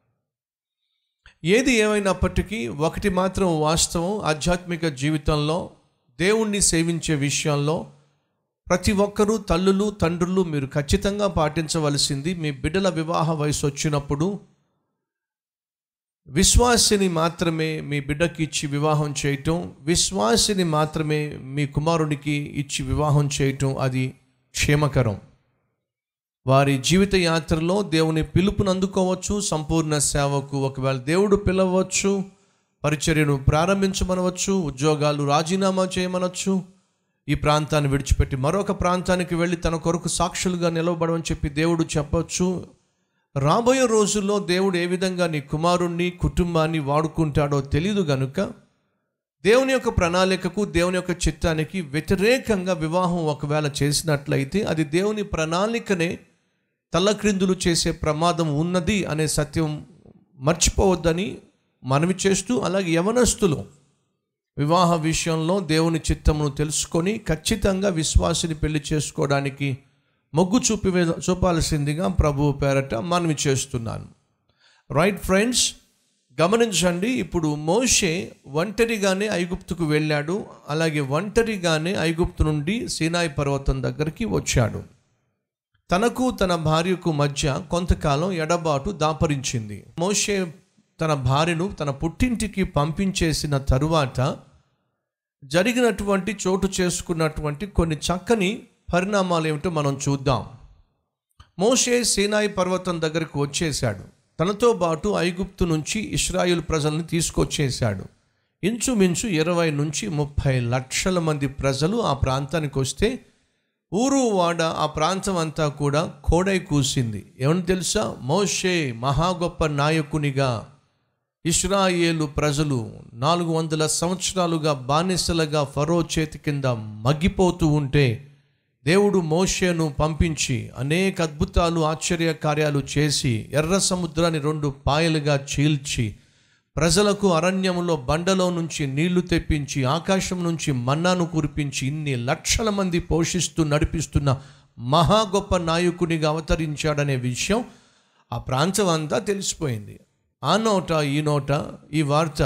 ఏది ఏమైనప్పటికీ ఒకటి మాత్రం వాస్తవం ఆధ్యాత్మిక జీవితంలో దేవుణ్ణి సేవించే విషయంలో ప్రతి ఒక్కరూ తల్లులు తండ్రులు మీరు ఖచ్చితంగా పాటించవలసింది మీ బిడ్డల వివాహ వయసు వచ్చినప్పుడు విశ్వాసిని మాత్రమే మీ బిడ్డకి ఇచ్చి వివాహం చేయటం విశ్వాసిని మాత్రమే మీ కుమారునికి ఇచ్చి వివాహం చేయటం అది క్షేమకరం వారి జీవిత యాత్రలో దేవుని పిలుపును అందుకోవచ్చు సంపూర్ణ సేవకు ఒకవేళ దేవుడు పిలవచ్చు పరిచర్యను ప్రారంభించమనవచ్చు ఉద్యోగాలు రాజీనామా చేయమనవచ్చు ఈ ప్రాంతాన్ని విడిచిపెట్టి మరొక ప్రాంతానికి వెళ్ళి తన కొరకు సాక్షులుగా నిలవబడమని చెప్పి దేవుడు చెప్పవచ్చు రాబోయే రోజుల్లో దేవుడు ఏ విధంగా నీ కుమారుణ్ణి కుటుంబాన్ని వాడుకుంటాడో తెలియదు గనుక దేవుని యొక్క ప్రణాళికకు దేవుని యొక్క చిత్తానికి వ్యతిరేకంగా వివాహం ఒకవేళ చేసినట్లయితే అది దేవుని ప్రణాళికనే తల్లక్రిందులు చేసే ప్రమాదం ఉన్నది అనే సత్యం మర్చిపోవద్దని మనవి చేస్తూ అలాగే యవనస్తులు వివాహ విషయంలో దేవుని చిత్తమును తెలుసుకొని ఖచ్చితంగా విశ్వాసిని పెళ్లి చేసుకోవడానికి మొగ్గు చూపి చూపాల్సిందిగా ప్రభు పేరట మనవి చేస్తున్నాను రైట్ ఫ్రెండ్స్ గమనించండి ఇప్పుడు మోషే ఒంటరిగానే ఐగుప్తుకు వెళ్ళాడు అలాగే ఒంటరిగానే ఐగుప్తు నుండి సీనాయి పర్వతం దగ్గరికి వచ్చాడు తనకు తన భార్యకు మధ్య కొంతకాలం ఎడబాటు దాపరించింది మోషే తన భార్యను తన పుట్టింటికి పంపించేసిన తరువాత జరిగినటువంటి చోటు చేసుకున్నటువంటి కొన్ని చక్కని పరిణామాలు ఏమిటో మనం చూద్దాం మోషే సీనాయి పర్వతం దగ్గరకు వచ్చేశాడు తనతో పాటు ఐగుప్తు నుంచి ఇస్రాయిల్ ప్రజల్ని తీసుకొచ్చేశాడు ఇంచుమించు ఇరవై నుంచి ముప్పై లక్షల మంది ప్రజలు ఆ ప్రాంతానికి వస్తే ఊరు వాడ ఆ ప్రాంతం అంతా కూడా కోడై కూసింది ఏమని తెలుసా మోషే మహా గొప్ప నాయకునిగా ఇస్రాయేలు ప్రజలు నాలుగు వందల సంవత్సరాలుగా బానిసలుగా ఫరో చేతి కింద మగ్గిపోతూ ఉంటే దేవుడు మోషేను పంపించి అనేక అద్భుతాలు ఆశ్చర్య కార్యాలు చేసి ఎర్ర సముద్రాన్ని రెండు పాయలుగా చీల్చి ప్రజలకు అరణ్యములో బండలో నుంచి నీళ్లు తెప్పించి ఆకాశం నుంచి మన్నాను కురిపించి ఇన్ని లక్షల మంది పోషిస్తూ నడిపిస్తున్న మహా గొప్ప నాయకునిగా అవతరించాడనే విషయం ఆ ప్రాంతం అంతా తెలిసిపోయింది ఆ నోట ఈ నోట ఈ వార్త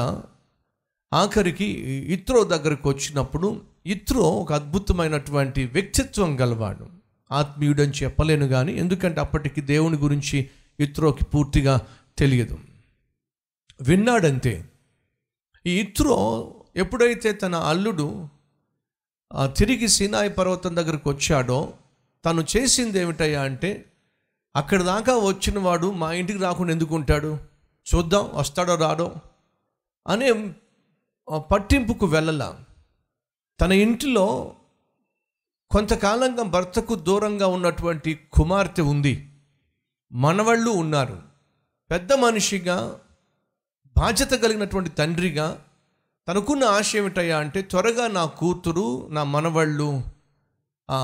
ఆఖరికి ఇత్రో దగ్గరకు వచ్చినప్పుడు ఇత్రో ఒక అద్భుతమైనటువంటి వ్యక్తిత్వం గలవాడు ఆత్మీయుడని చెప్పలేను కానీ ఎందుకంటే అప్పటికి దేవుని గురించి ఇత్రోకి పూర్తిగా తెలియదు విన్నాడంతే ఈ ఇత్రో ఎప్పుడైతే తన అల్లుడు ఆ, తిరిగి సినాయి పర్వతం దగ్గరకు వచ్చాడో తను చేసింది ఏమిటయ్యా అంటే అక్కడ దాకా వచ్చిన వాడు మా ఇంటికి రాకుండా ఎందుకు ఉంటాడు చూద్దాం వస్తాడో రాడో అనే ఆ, పట్టింపుకు వెళ్ళలా తన ఇంటిలో కొంతకాలంగా భర్తకు దూరంగా ఉన్నటువంటి కుమార్తె ఉంది మనవాళ్ళు ఉన్నారు పెద్ద మనిషిగా బాధ్యత కలిగినటువంటి తండ్రిగా తనకున్న ఆశ ఏమిటయ్యా అంటే త్వరగా నా కూతురు నా మనవళ్ళు ఆ,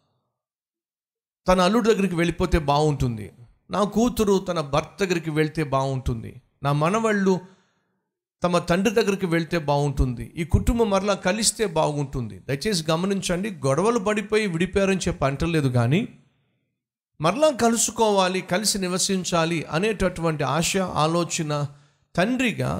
తన అల్లుడి దగ్గరికి వెళ్ళిపోతే బాగుంటుంది నా కూతురు తన భర్త దగ్గరికి వెళ్తే బాగుంటుంది నా మనవళ్ళు తమ తండ్రి దగ్గరికి వెళ్తే బాగుంటుంది ఈ కుటుంబం మరలా కలిస్తే బాగుంటుంది దయచేసి గమనించండి గొడవలు పడిపోయి విడిపోయారని చెప్పి అంటలేదు కానీ మరలా కలుసుకోవాలి కలిసి నివసించాలి అనేటటువంటి ఆశ ఆలోచన తండ్రిగా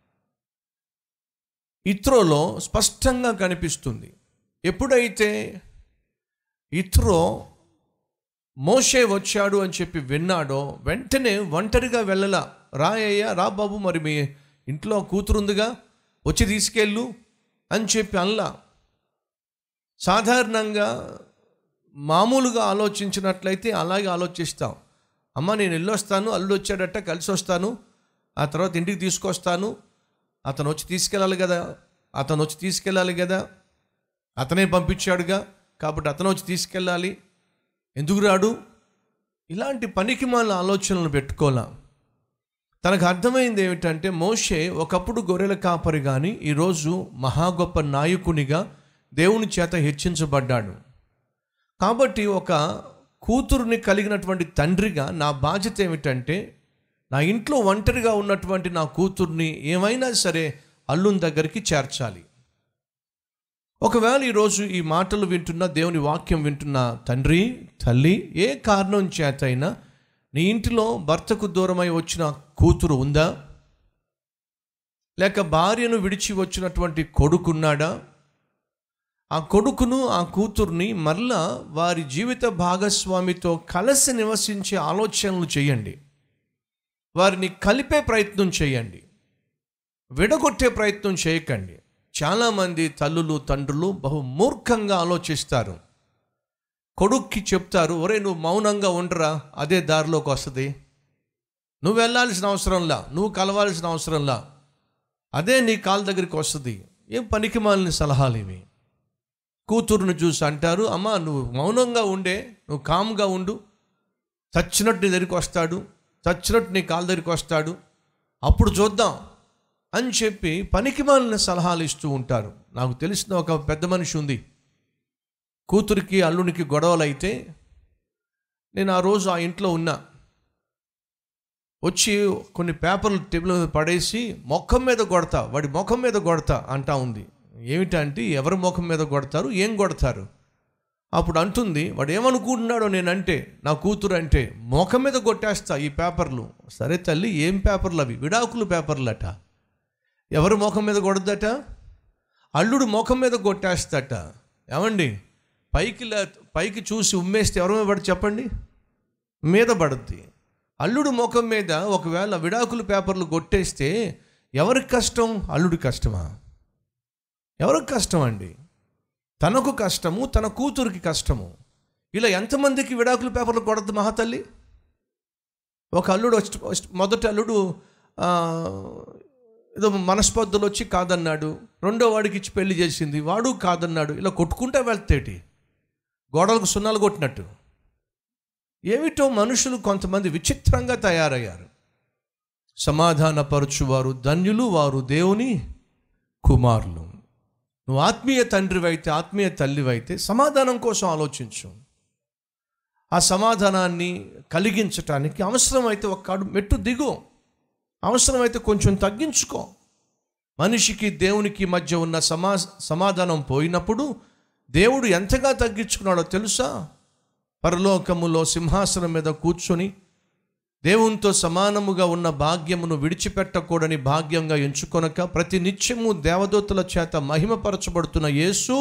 ఇత్రోలో స్పష్టంగా కనిపిస్తుంది ఎప్పుడైతే ఇత్రో మోషే వచ్చాడు అని చెప్పి విన్నాడో వెంటనే ఒంటరిగా వెళ్ళలా రాయ్యా రా బాబు మరి మీ ఇంట్లో కూతురుందిగా వచ్చి తీసుకెళ్ళు అని చెప్పి అనలా సాధారణంగా మామూలుగా ఆలోచించినట్లయితే అలాగే ఆలోచిస్తాం అమ్మ నేను వెళ్ళొస్తాను అల్లుడు వచ్చాడట కలిసి వస్తాను ఆ తర్వాత ఇంటికి తీసుకొస్తాను అతను వచ్చి తీసుకెళ్ళాలి కదా అతను వచ్చి తీసుకెళ్ళాలి కదా అతనే పంపించాడుగా కాబట్టి అతను వచ్చి తీసుకెళ్ళాలి ఎందుకు రాడు ఇలాంటి పనికి మాల ఆలోచనలు పెట్టుకోలే తనకు అర్థమైంది ఏమిటంటే మోషే ఒకప్పుడు గొర్రెల కాపరి కానీ ఈరోజు మహా గొప్ప నాయకునిగా దేవుని చేత హెచ్చించబడ్డాడు కాబట్టి ఒక కూతురుని కలిగినటువంటి తండ్రిగా నా బాధ్యత ఏమిటంటే నా ఇంట్లో ఒంటరిగా ఉన్నటువంటి నా కూతుర్ని ఏమైనా సరే అల్లుని దగ్గరికి చేర్చాలి ఒకవేళ ఈరోజు ఈ మాటలు వింటున్న దేవుని వాక్యం వింటున్న తండ్రి తల్లి ఏ కారణం చేతైనా నీ ఇంటిలో భర్తకు దూరమై వచ్చిన కూతురు ఉందా లేక భార్యను విడిచి వచ్చినటువంటి కొడుకున్నాడా ఆ కొడుకును ఆ కూతుర్ని మరలా వారి జీవిత భాగస్వామితో కలిసి నివసించే ఆలోచనలు చేయండి వారిని కలిపే ప్రయత్నం చేయండి విడగొట్టే ప్రయత్నం చేయకండి చాలామంది తల్లులు తండ్రులు బహు మూర్ఖంగా ఆలోచిస్తారు కొడుక్కి చెప్తారు ఒరే నువ్వు మౌనంగా ఉండరా అదే దారిలోకి వస్తుంది నువ్వు వెళ్ళాల్సిన అవసరంలా నువ్వు కలవాల్సిన అవసరంలా అదే నీ కాళ్ళ దగ్గరికి వస్తుంది ఏం పనికి మాలిన సలహాలు ఇవి కూతురును చూసి అంటారు అమ్మ నువ్వు మౌనంగా ఉండే నువ్వు కామ్గా ఉండు చచ్చినట్టు నీ దగ్గరికి వస్తాడు చచ్చినట్టు నీ కాళ్ళ దగ్గరికి వస్తాడు అప్పుడు చూద్దాం అని చెప్పి పనికి మాలిన సలహాలు ఇస్తూ ఉంటారు నాకు తెలిసిన ఒక పెద్ద మనిషి ఉంది కూతురికి అల్లునికి గొడవలు అయితే నేను ఆ రోజు ఆ ఇంట్లో ఉన్నా వచ్చి కొన్ని పేపర్లు టేబుల్ మీద పడేసి ముఖం మీద కొడతా వాడి ముఖం మీద కొడతా అంటా ఉంది ఏమిటంటే ఎవరి ముఖం మీద కొడతారు ఏం కొడతారు అప్పుడు అంటుంది వాడు ఏమనుకుంటున్నాడో నేనంటే నా కూతురు అంటే ముఖం మీద కొట్టేస్తా ఈ పేపర్లు సరే తల్లి ఏం పేపర్లు అవి విడాకులు పేపర్లట ఎవరి ముఖం మీద కొడదట అల్లుడు ముఖం మీద కొట్టేస్తట ఏమండి పైకి లే పైకి చూసి ఉమ్మేస్తే ఎవరి మీద పడి చెప్పండి మీద పడుద్ది అల్లుడు ముఖం మీద ఒకవేళ విడాకులు పేపర్లు కొట్టేస్తే ఎవరికి కష్టం అల్లుడి కష్టమా ఎవరికి కష్టం అండి తనకు కష్టము తన కూతురికి కష్టము ఇలా ఎంతమందికి విడాకులు పేపర్లు కొడద్దు మహాతల్లి ఒక అల్లుడు వచ్చి వచ్చి- మొదటి అల్లుడు ఆ, ఏదో మనస్పర్ధలు వచ్చి కాదన్నాడు రెండో వాడికి ఇచ్చి పెళ్లి చేసింది వాడు కాదన్నాడు ఇలా కొట్టుకుంటే వెళ్తేటి గోడలకు సున్నాలు కొట్టినట్టు ఏమిటో మనుషులు కొంతమంది విచిత్రంగా తయారయ్యారు సమాధానపరచువారు ధన్యులు వారు దేవుని కుమారులు నువ్వు ఆత్మీయ తండ్రివైతే ఆత్మీయ తల్లివైతే సమాధానం కోసం ఆలోచించు ఆ సమాధానాన్ని కలిగించటానికి అవసరమైతే ఒక అడుగు మెట్టు దిగు అవసరమైతే కొంచెం తగ్గించుకో మనిషికి దేవునికి మధ్య ఉన్న సమా సమాధానం పోయినప్పుడు దేవుడు ఎంతగా తగ్గించుకున్నాడో తెలుసా పరలోకములో సింహాసనం మీద కూర్చొని దేవునితో సమానముగా ఉన్న భాగ్యమును విడిచిపెట్టకూడని భాగ్యంగా ఎంచుకొనక ప్రతి నిత్యము దేవదూతల చేత మహిమపరచబడుతున్న యేసు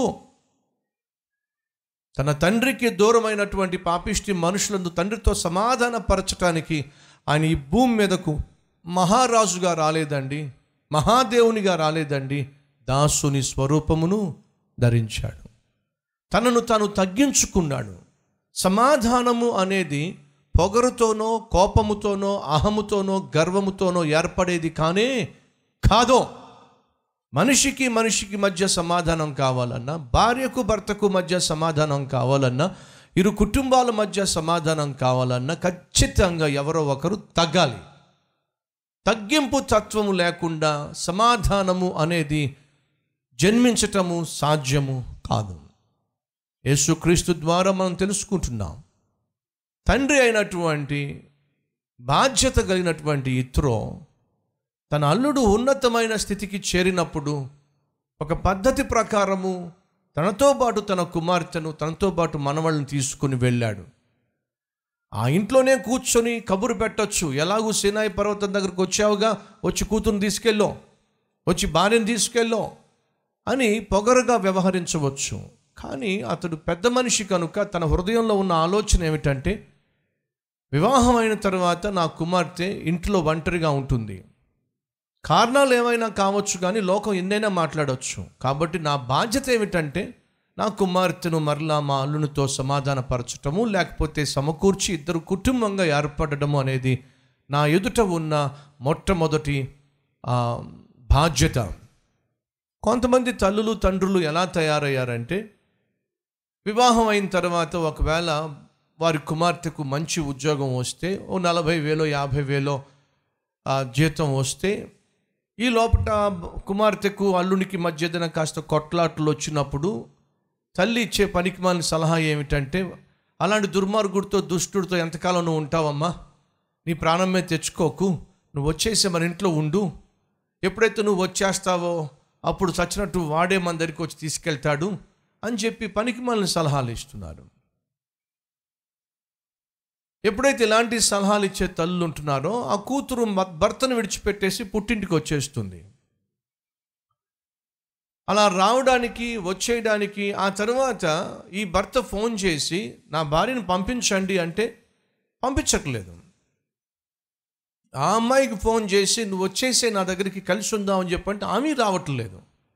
తన తండ్రికి దూరమైనటువంటి పాపిష్టి మనుషులందు తండ్రితో సమాధానపరచటానికి ఆయన ఈ భూమి మీదకు మహారాజుగా రాలేదండి మహాదేవునిగా రాలేదండి దాసుని స్వరూపమును ధరించాడు తనను తాను తగ్గించుకున్నాడు సమాధానము అనేది పొగరుతోనో కోపముతోనో అహముతోనో గర్వముతోనో ఏర్పడేది కానే కాదో మనిషికి మనిషికి మధ్య సమాధానం కావాలన్నా భార్యకు భర్తకు మధ్య సమాధానం కావాలన్నా ఇరు కుటుంబాల మధ్య సమాధానం కావాలన్నా ఖచ్చితంగా ఎవరో ఒకరు తగ్గాలి తగ్గింపు తత్వము లేకుండా సమాధానము అనేది జన్మించటము సాధ్యము కాదు యేసుక్రీస్తు ద్వారా మనం తెలుసుకుంటున్నాం తండ్రి అయినటువంటి బాధ్యత కలిగినటువంటి ఇత్రో తన అల్లుడు ఉన్నతమైన స్థితికి చేరినప్పుడు ఒక పద్ధతి ప్రకారము తనతో పాటు తన కుమార్తెను తనతో పాటు మనవళ్ళని తీసుకుని వెళ్ళాడు ఆ ఇంట్లోనే కూర్చొని కబురు పెట్టొచ్చు ఎలాగూ సినాయి పర్వతం దగ్గరకు వచ్చావుగా వచ్చి కూతురుని తీసుకెళ్ళో వచ్చి భార్యను తీసుకెళ్ళో అని పొగరుగా వ్యవహరించవచ్చు కానీ అతడు పెద్ద మనిషి కనుక తన హృదయంలో ఉన్న ఆలోచన ఏమిటంటే వివాహం అయిన తర్వాత నా కుమార్తె ఇంట్లో ఒంటరిగా ఉంటుంది కారణాలు ఏమైనా కావచ్చు కానీ లోకం ఎన్నైనా మాట్లాడవచ్చు కాబట్టి నా బాధ్యత ఏమిటంటే నా కుమార్తెను మరలా మా అల్లునితో సమాధానపరచటము లేకపోతే సమకూర్చి ఇద్దరు కుటుంబంగా ఏర్పడటము అనేది నా ఎదుట ఉన్న మొట్టమొదటి ఆ, బాధ్యత కొంతమంది తల్లులు తండ్రులు ఎలా తయారయ్యారంటే వివాహం అయిన తర్వాత ఒకవేళ వారి కుమార్తెకు మంచి ఉద్యోగం వస్తే ఓ నలభై వేలో యాభై వేలో ఆ జీతం వస్తే ఈ లోపల కుమార్తెకు అల్లునికి మధ్య ఏదైనా కాస్త కొట్లాట్లు వచ్చినప్పుడు తల్లి ఇచ్చే పనికి మాలిన సలహా ఏమిటంటే అలాంటి దుర్మార్గుడితో దుష్టుడితో ఎంతకాలం నువ్వు ఉంటావమ్మా నీ ప్రాణం మీద తెచ్చుకోకు నువ్వు వచ్చేసి మన ఇంట్లో ఉండు ఎప్పుడైతే నువ్వు వచ్చేస్తావో అప్పుడు చచ్చినట్టు వాడే మన దగ్గరికి వచ్చి తీసుకెళ్తాడు అని చెప్పి పనికి మాలిన సలహాలు ఇస్తున్నారు ఎప్పుడైతే ఇలాంటి సలహాలు ఇచ్చే తల్లులు ఉంటున్నారో ఆ కూతురు మ- భర్తను విడిచిపెట్టేసి పుట్టింటికి వచ్చేస్తుంది అలా రావడానికి వచ్చేయడానికి ఆ తర్వాత ఈ భర్త ఫోన్ చేసి నా భార్యను పంపించండి అంటే పంపించట్లేదు ఆ అమ్మాయికి ఫోన్ చేసి నువ్వు వచ్చేసే నా దగ్గరికి కలిసి ఉందామని చెప్పంటే ఆమె రావట్లేదు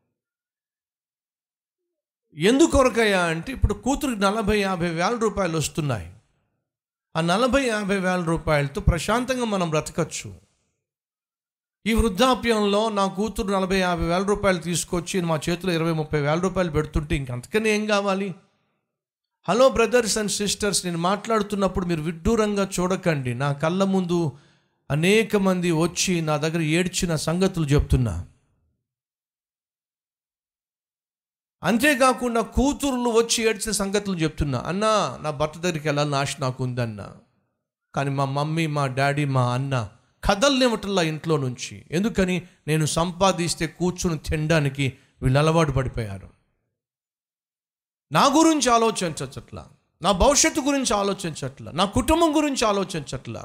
ఎందుకొరకయ్యా అంటే ఇప్పుడు కూతురికి నలభై యాభై వేల రూపాయలు వస్తున్నాయి ఆ నలభై యాభై వేల రూపాయలతో ప్రశాంతంగా మనం బ్రతకచ్చు ఈ వృద్ధాప్యంలో నా కూతురు నలభై యాభై వేల రూపాయలు తీసుకొచ్చి మా చేతిలో ఇరవై ముప్పై వేల రూపాయలు పెడుతుంటే ఇంకంతకనే ఏం కావాలి హలో బ్రదర్స్ అండ్ సిస్టర్స్ నేను మాట్లాడుతున్నప్పుడు మీరు విడ్డూరంగా చూడకండి నా కళ్ళ ముందు అనేక మంది వచ్చి నా దగ్గర ఏడ్చిన సంగతులు చెప్తున్నా అంతేకాకుండా కూతుర్లు వచ్చి ఏడ్చిన సంగతులు చెప్తున్నా అన్నా నా భర్త దగ్గరికి వెళ్ళాలని ఆశ నాకు ఉందన్న కానీ మా మమ్మీ మా డాడీ మా అన్న కదలనివ్వటల్లా ఇంట్లో నుంచి ఎందుకని నేను సంపాదిస్తే కూర్చుని తినడానికి వీళ్ళు అలవాటు పడిపోయారు నా గురించి ఆలోచించట్లా నా భవిష్యత్తు గురించి ఆలోచించట్లా నా కుటుంబం గురించి ఆలోచించట్లా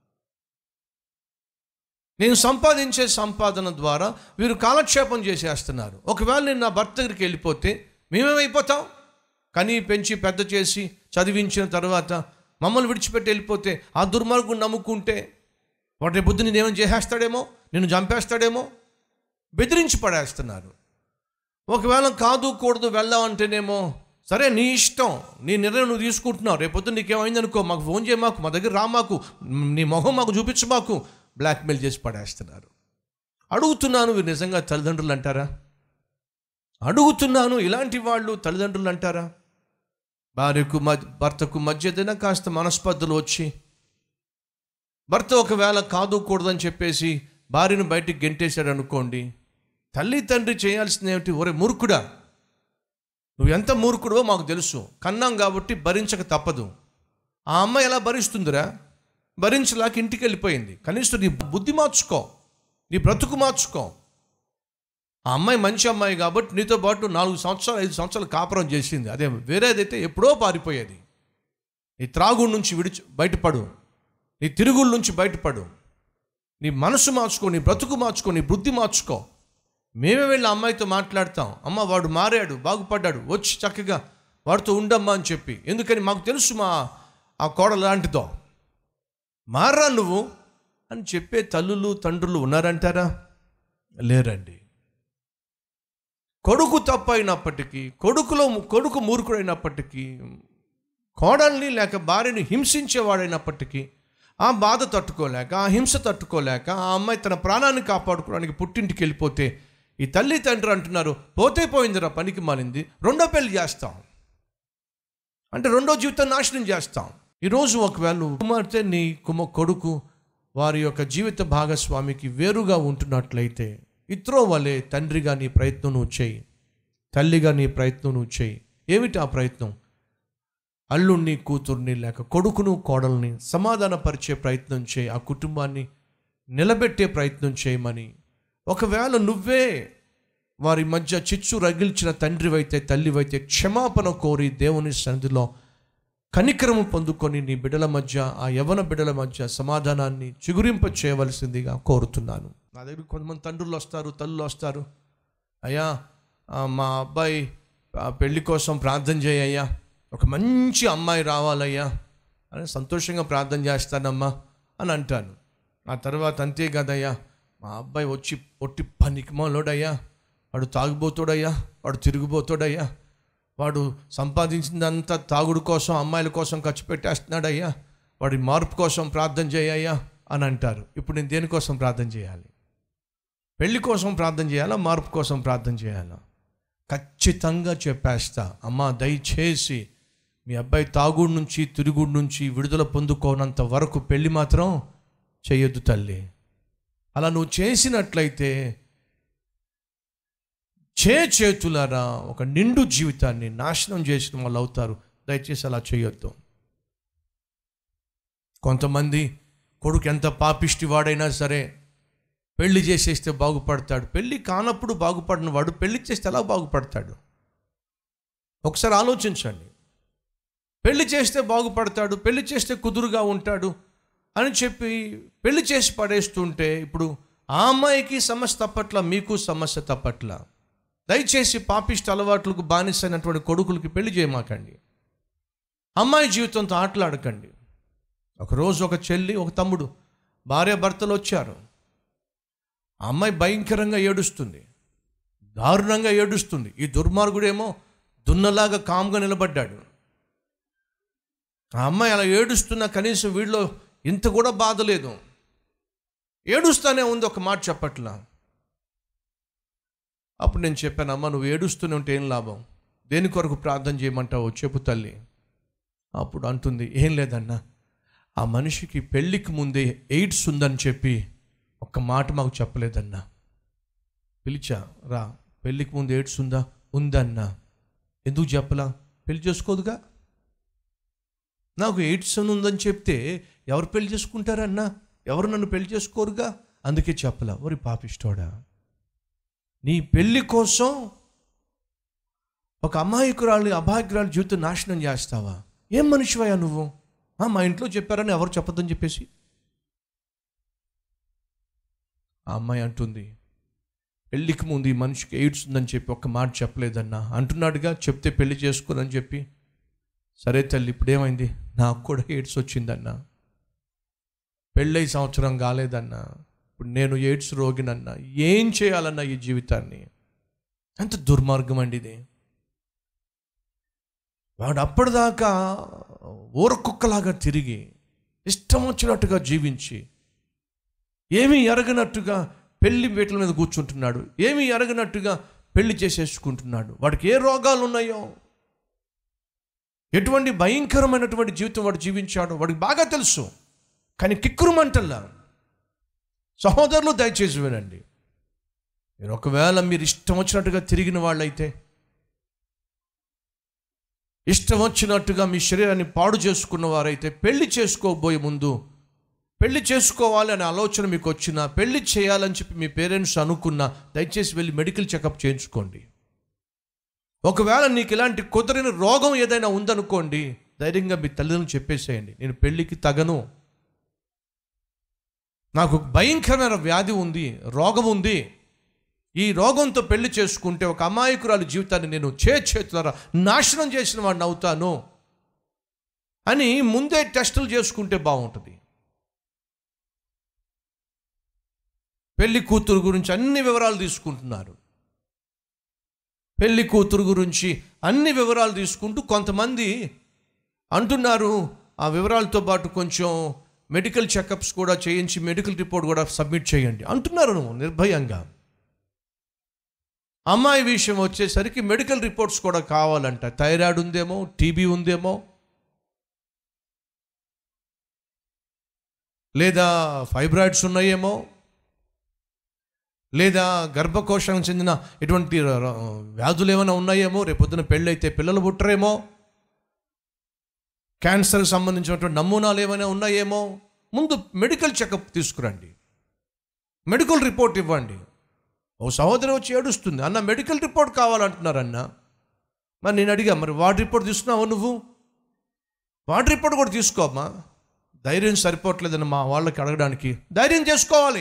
నేను సంపాదించే సంపాదన ద్వారా వీరు కాలక్షేపం చేసేస్తున్నారు ఒకవేళ నేను నా భర్త దగ్గరికి వెళ్ళిపోతే మేమేమైపోతాం కనీ పెంచి పెద్ద చేసి చదివించిన తర్వాత మమ్మల్ని విడిచిపెట్టి వెళ్ళిపోతే ఆ దుర్మార్గుని నమ్ముకుంటే వాటి బుద్ధి నేను ఏమైనా చేసేస్తాడేమో నేను చంపేస్తాడేమో బెదిరించి పడేస్తున్నారు ఒకవేళ కాదు కూడదు వెళ్దాం అంటేనేమో సరే నీ ఇష్టం నీ నిర్ణయం నువ్వు తీసుకుంటున్నావు రేపొద్దు నీకేమైందనుకో మాకు ఫోన్ చేయ మాకు మా దగ్గర రా మాకు నీ మొహం మాకు చూపించు మాకు బ్లాక్మెయిల్ చేసి పడేస్తున్నారు అడుగుతున్నాను వీరు నిజంగా తల్లిదండ్రులు అంటారా అడుగుతున్నాను ఇలాంటి వాళ్ళు తల్లిదండ్రులు అంటారా భార్యకు మధ్య భర్తకు మధ్య ఏదైనా కాస్త మనస్పర్ధలు వచ్చి భర్త ఒకవేళ కాదు కూడదని చెప్పేసి భార్యను బయటికి గెంటేశాడు అనుకోండి తల్లి తండ్రి చేయాల్సింది ఏమిటి ఒరే మూర్ఖుడా నువ్వు ఎంత మూర్ఖుడో మాకు తెలుసు కన్నాం కాబట్టి భరించక తప్పదు ఆ అమ్మాయి ఎలా భరిస్తుందిరా భరించలేక ఇంటికి వెళ్ళిపోయింది కనీసం నీ బుద్ధి మార్చుకో నీ బ్రతుకు మార్చుకో ఆ అమ్మాయి మంచి అమ్మాయి కాబట్టి నీతో పాటు నాలుగు సంవత్సరాలు ఐదు సంవత్సరాలు కాపురం చేసింది అదే వేరేదైతే ఎప్పుడో పారిపోయేది నీ త్రాగుడు నుంచి విడిచి బయటపడు నీ తిరుగుల నుంచి బయటపడు నీ మనసు మార్చుకో నీ బ్రతుకు మార్చుకో నీ బుద్ధి మార్చుకో మేమే వెళ్ళి ఆ అమ్మాయితో మాట్లాడతాం అమ్మ వాడు మారాడు బాగుపడ్డాడు వచ్చి చక్కగా వాడితో ఉండమ్మా అని చెప్పి ఎందుకని మాకు తెలుసు మా ఆ కోడలు లాంటిదో మారా నువ్వు అని చెప్పే తల్లులు తండ్రులు ఉన్నారంటారా లేరండి కొడుకు తప్పైనప్పటికీ కొడుకులో కొడుకు మూర్ఖుడైనప్పటికీ కోడల్ని లేక భార్యని హింసించేవాడైనప్పటికీ ఆ బాధ తట్టుకోలేక ఆ హింస తట్టుకోలేక ఆ అమ్మాయి తన ప్రాణాన్ని కాపాడుకోవడానికి పుట్టింటికి వెళ్ళిపోతే ఈ తల్లి తండ్రి అంటున్నారు పోతే పోయిందిరా పనికి మాలింది రెండో పెళ్లి చేస్తాం అంటే రెండో జీవితం నాశనం చేస్తాం ఈరోజు ఒకవేళ నువ్వు కుమార్తె నీ కుమ కొడుకు వారి యొక్క జీవిత భాగస్వామికి వేరుగా ఉంటున్నట్లయితే ఇత్రో వలె తండ్రిగా నీ ప్రయత్నం నువ్వు చేయి తల్లిగా నీ ప్రయత్నం నువ్వు చేయి ఏమిటి ఆ ప్రయత్నం అల్లుణ్ణి కూతుర్ని లేక కొడుకును కోడల్ని సమాధానపరిచే ప్రయత్నం చేయి ఆ కుటుంబాన్ని నిలబెట్టే ప్రయత్నం చేయమని ఒకవేళ నువ్వే వారి మధ్య చిచ్చు రగిల్చిన తండ్రివైతే తల్లివైతే క్షమాపణ కోరి దేవుని సన్నిధిలో కనికరము పొందుకొని నీ బిడ్డల మధ్య ఆ యవన బిడ్డల మధ్య సమాధానాన్ని చిగురింప చేయవలసిందిగా కోరుతున్నాను నా దగ్గర కొంతమంది తండ్రులు వస్తారు తల్లులు వస్తారు అయ్యా ఆ, మా అబ్బాయి ఆ, పెళ్లి కోసం ప్రార్థన చేయయ్యా ఒక మంచి అమ్మాయి రావాలయ్యా అని సంతోషంగా ప్రార్థన చేస్తానమ్మా అని అంటాను ఆ తర్వాత అంతే కదయ్యా మా అబ్బాయి వచ్చి పొట్టి పనికిమాలోడయ్యా వాడు తాగుబోతాడయ్యా వాడు తిరిగిపోతాడయ్యా వాడు సంపాదించిందంతా తాగుడు కోసం అమ్మాయిల కోసం ఖర్చు పెట్టేస్తున్నాడయ్యా వాడి మార్పు కోసం ప్రార్థన చేయయ్యా అని అంటారు ఇప్పుడు నేను దేనికోసం ప్రార్థన చేయాలి పెళ్లి కోసం ప్రార్థన చేయాలా మార్పు కోసం ప్రార్థన చేయాలా ఖచ్చితంగా చెప్పేస్తా అమ్మా దయచేసి మీ అబ్బాయి తాగుడు నుంచి తిరుగుడు నుంచి విడుదల పొందుకోనంత వరకు పెళ్లి మాత్రం చేయొద్దు తల్లి అలా నువ్వు చేసినట్లయితే చే చేతులారా ఒక నిండు జీవితాన్ని నాశనం చేసిన వాళ్ళు అవుతారు దయచేసి అలా చేయొద్దు కొంతమంది కొడుకు ఎంత పాపిష్టి వాడైనా సరే పెళ్లి చేసేస్తే బాగుపడతాడు పెళ్లి కానప్పుడు బాగుపడిన వాడు పెళ్లి చేస్తే ఎలా బాగుపడతాడు ఒకసారి ఆలోచించండి పెళ్లి చేస్తే బాగుపడతాడు పెళ్లి చేస్తే కుదురుగా ఉంటాడు అని చెప్పి పెళ్లి చేసి పడేస్తుంటే ఇప్పుడు ఆ అమ్మాయికి సమస్య తప్పట్ల మీకు సమస్య తప్పట్ల దయచేసి పాపిష్ట అలవాట్లకు బానిసైనటువంటి కొడుకులకి పెళ్లి చేయమాకండి అమ్మాయి జీవితంతో ఆటలాడకండి ఒకరోజు ఒక చెల్లి ఒక తమ్ముడు భార్య భర్తలు వచ్చారు ఆ అమ్మాయి భయంకరంగా ఏడుస్తుంది దారుణంగా ఏడుస్తుంది ఈ దుర్మార్గుడేమో దున్నలాగా కామ్గా నిలబడ్డాడు ఆ అమ్మాయి అలా ఏడుస్తున్నా కనీసం వీడిలో ఇంత కూడా బాధ లేదు ఏడుస్తానే ఉంది ఒక మాట చెప్పట్లా అప్పుడు నేను చెప్పాను అమ్మ నువ్వు ఏడుస్తూనే ఉంటే ఏం లాభం దేని కొరకు ప్రార్థన చేయమంటావు చెప్పు తల్లి అప్పుడు అంటుంది ఏం లేదన్నా ఆ మనిషికి పెళ్ళికి ముందే ఎయిడ్స్ ఉందని చెప్పి ఒక్క మాట మాకు చెప్పలేదన్నా పిలిచా రా పెళ్ళికి ముందు ఎయిడ్స్ ఉందా ఉందన్నా ఎందుకు చెప్పలా పెళ్లి చేసుకోదుగా నాకు ఎయిడ్స్ అని ఉందని చెప్తే ఎవరు పెళ్లి చేసుకుంటారన్నా ఎవరు నన్ను పెళ్లి చేసుకోరుగా అందుకే చెప్పలా ఒరి పాపిష్టోడా నీ పెళ్లి కోసం ఒక అమాయకురాలు అభాగ్యురాలు జీవితం నాశనం చేస్తావా ఏం మనిషివయ్యా నువ్వు ఆ, మా ఇంట్లో చెప్పారని ఎవరు చెప్పొద్దని చెప్పేసి ఆ అమ్మాయి అంటుంది పెళ్ళికి ముందు ఈ మనిషికి ఎయిడ్స్ ఉందని చెప్పి ఒక్క మాట చెప్పలేదన్నా అంటున్నాడుగా చెప్తే పెళ్లి చేసుకోనని చెప్పి సరే తల్లి ఇప్పుడేమైంది నాకు కూడా ఎయిడ్స్ వచ్చిందన్నా పెళ్ళై సంవత్సరం కాలేదన్నా ఇప్పుడు నేను ఎయిడ్స్ రోగినన్నా ఏం చేయాలన్నా ఈ జీవితాన్ని ఎంత దుర్మార్గం అండి ఇది వాడు అప్పటిదాకా ఊరకుక్కలాగా తిరిగి ఇష్టం వచ్చినట్టుగా జీవించి ఏమీ ఎరగనట్టుగా పెళ్లి వీటల మీద కూర్చుంటున్నాడు ఏమీ ఎరగనట్టుగా పెళ్లి చేసేసుకుంటున్నాడు వాడికి ఏ రోగాలు ఉన్నాయో ఎటువంటి భయంకరమైనటువంటి జీవితం వాడు జీవించాడో వాడికి బాగా తెలుసు కానీ కిక్కురుమంటల్లా సహోదరులు దయచేసి వినండి మీరు ఒకవేళ మీరు ఇష్టం వచ్చినట్టుగా తిరిగిన వాళ్ళైతే ఇష్టం వచ్చినట్టుగా మీ శరీరాన్ని పాడు చేసుకున్న వారైతే పెళ్లి చేసుకోబోయే ముందు పెళ్లి చేసుకోవాలి అనే ఆలోచన మీకు వచ్చినా పెళ్లి చేయాలని చెప్పి మీ పేరెంట్స్ అనుకున్నా దయచేసి వెళ్ళి మెడికల్ చెకప్ చేయించుకోండి ఒకవేళ నీకు ఇలాంటి కుదరని రోగం ఏదైనా ఉందనుకోండి ధైర్యంగా మీ తల్లిదండ్రులు చెప్పేసేయండి నేను పెళ్ళికి తగను నాకు భయంకరమైన వ్యాధి ఉంది రోగం ఉంది ఈ రోగంతో పెళ్లి చేసుకుంటే ఒక అమాయకురాలు జీవితాన్ని నేను చే చేతులారా నాశనం చేసిన వాడిని అవుతాను అని ముందే టెస్టులు చేసుకుంటే బాగుంటుంది పెళ్లి కూతురు గురించి అన్ని వివరాలు తీసుకుంటున్నారు పెళ్లి కూతురు గురించి అన్ని వివరాలు తీసుకుంటూ కొంతమంది అంటున్నారు ఆ వివరాలతో పాటు కొంచెం మెడికల్ చెకప్స్ కూడా చేయించి మెడికల్ రిపోర్ట్ కూడా సబ్మిట్ చేయండి అంటున్నారు నువ్వు నిర్భయంగా అమ్మాయి విషయం వచ్చేసరికి మెడికల్ రిపోర్ట్స్ కూడా కావాలంట థైరాయిడ్ ఉందేమో టీబీ ఉందేమో లేదా ఫైబ్రాయిడ్స్ ఉన్నాయేమో లేదా గర్భకోశానికి చెందిన ఎటువంటి ర- ర- వ్యాధులు ఏమైనా ఉన్నాయేమో రేపొద్దున పెళ్ళైతే పిల్లలు పుట్టరేమో క్యాన్సర్కి సంబంధించినటువంటి నమూనాలు ఏమైనా ఉన్నాయేమో ముందు మెడికల్ చెకప్ తీసుకురండి మెడికల్ రిపోర్ట్ ఇవ్వండి ఓ సహోదరి వచ్చి ఏడుస్తుంది అన్న మెడికల్ రిపోర్ట్ కావాలంటున్నారన్న మరి నేను అడిగా మరి వాడి రిపోర్ట్ తీసుకున్నావు నువ్వు వాడి రిపోర్ట్ కూడా తీసుకోమ్మా ధైర్యం సరిపోవట్లేదని మా వాళ్ళకి అడగడానికి ధైర్యం చేసుకోవాలి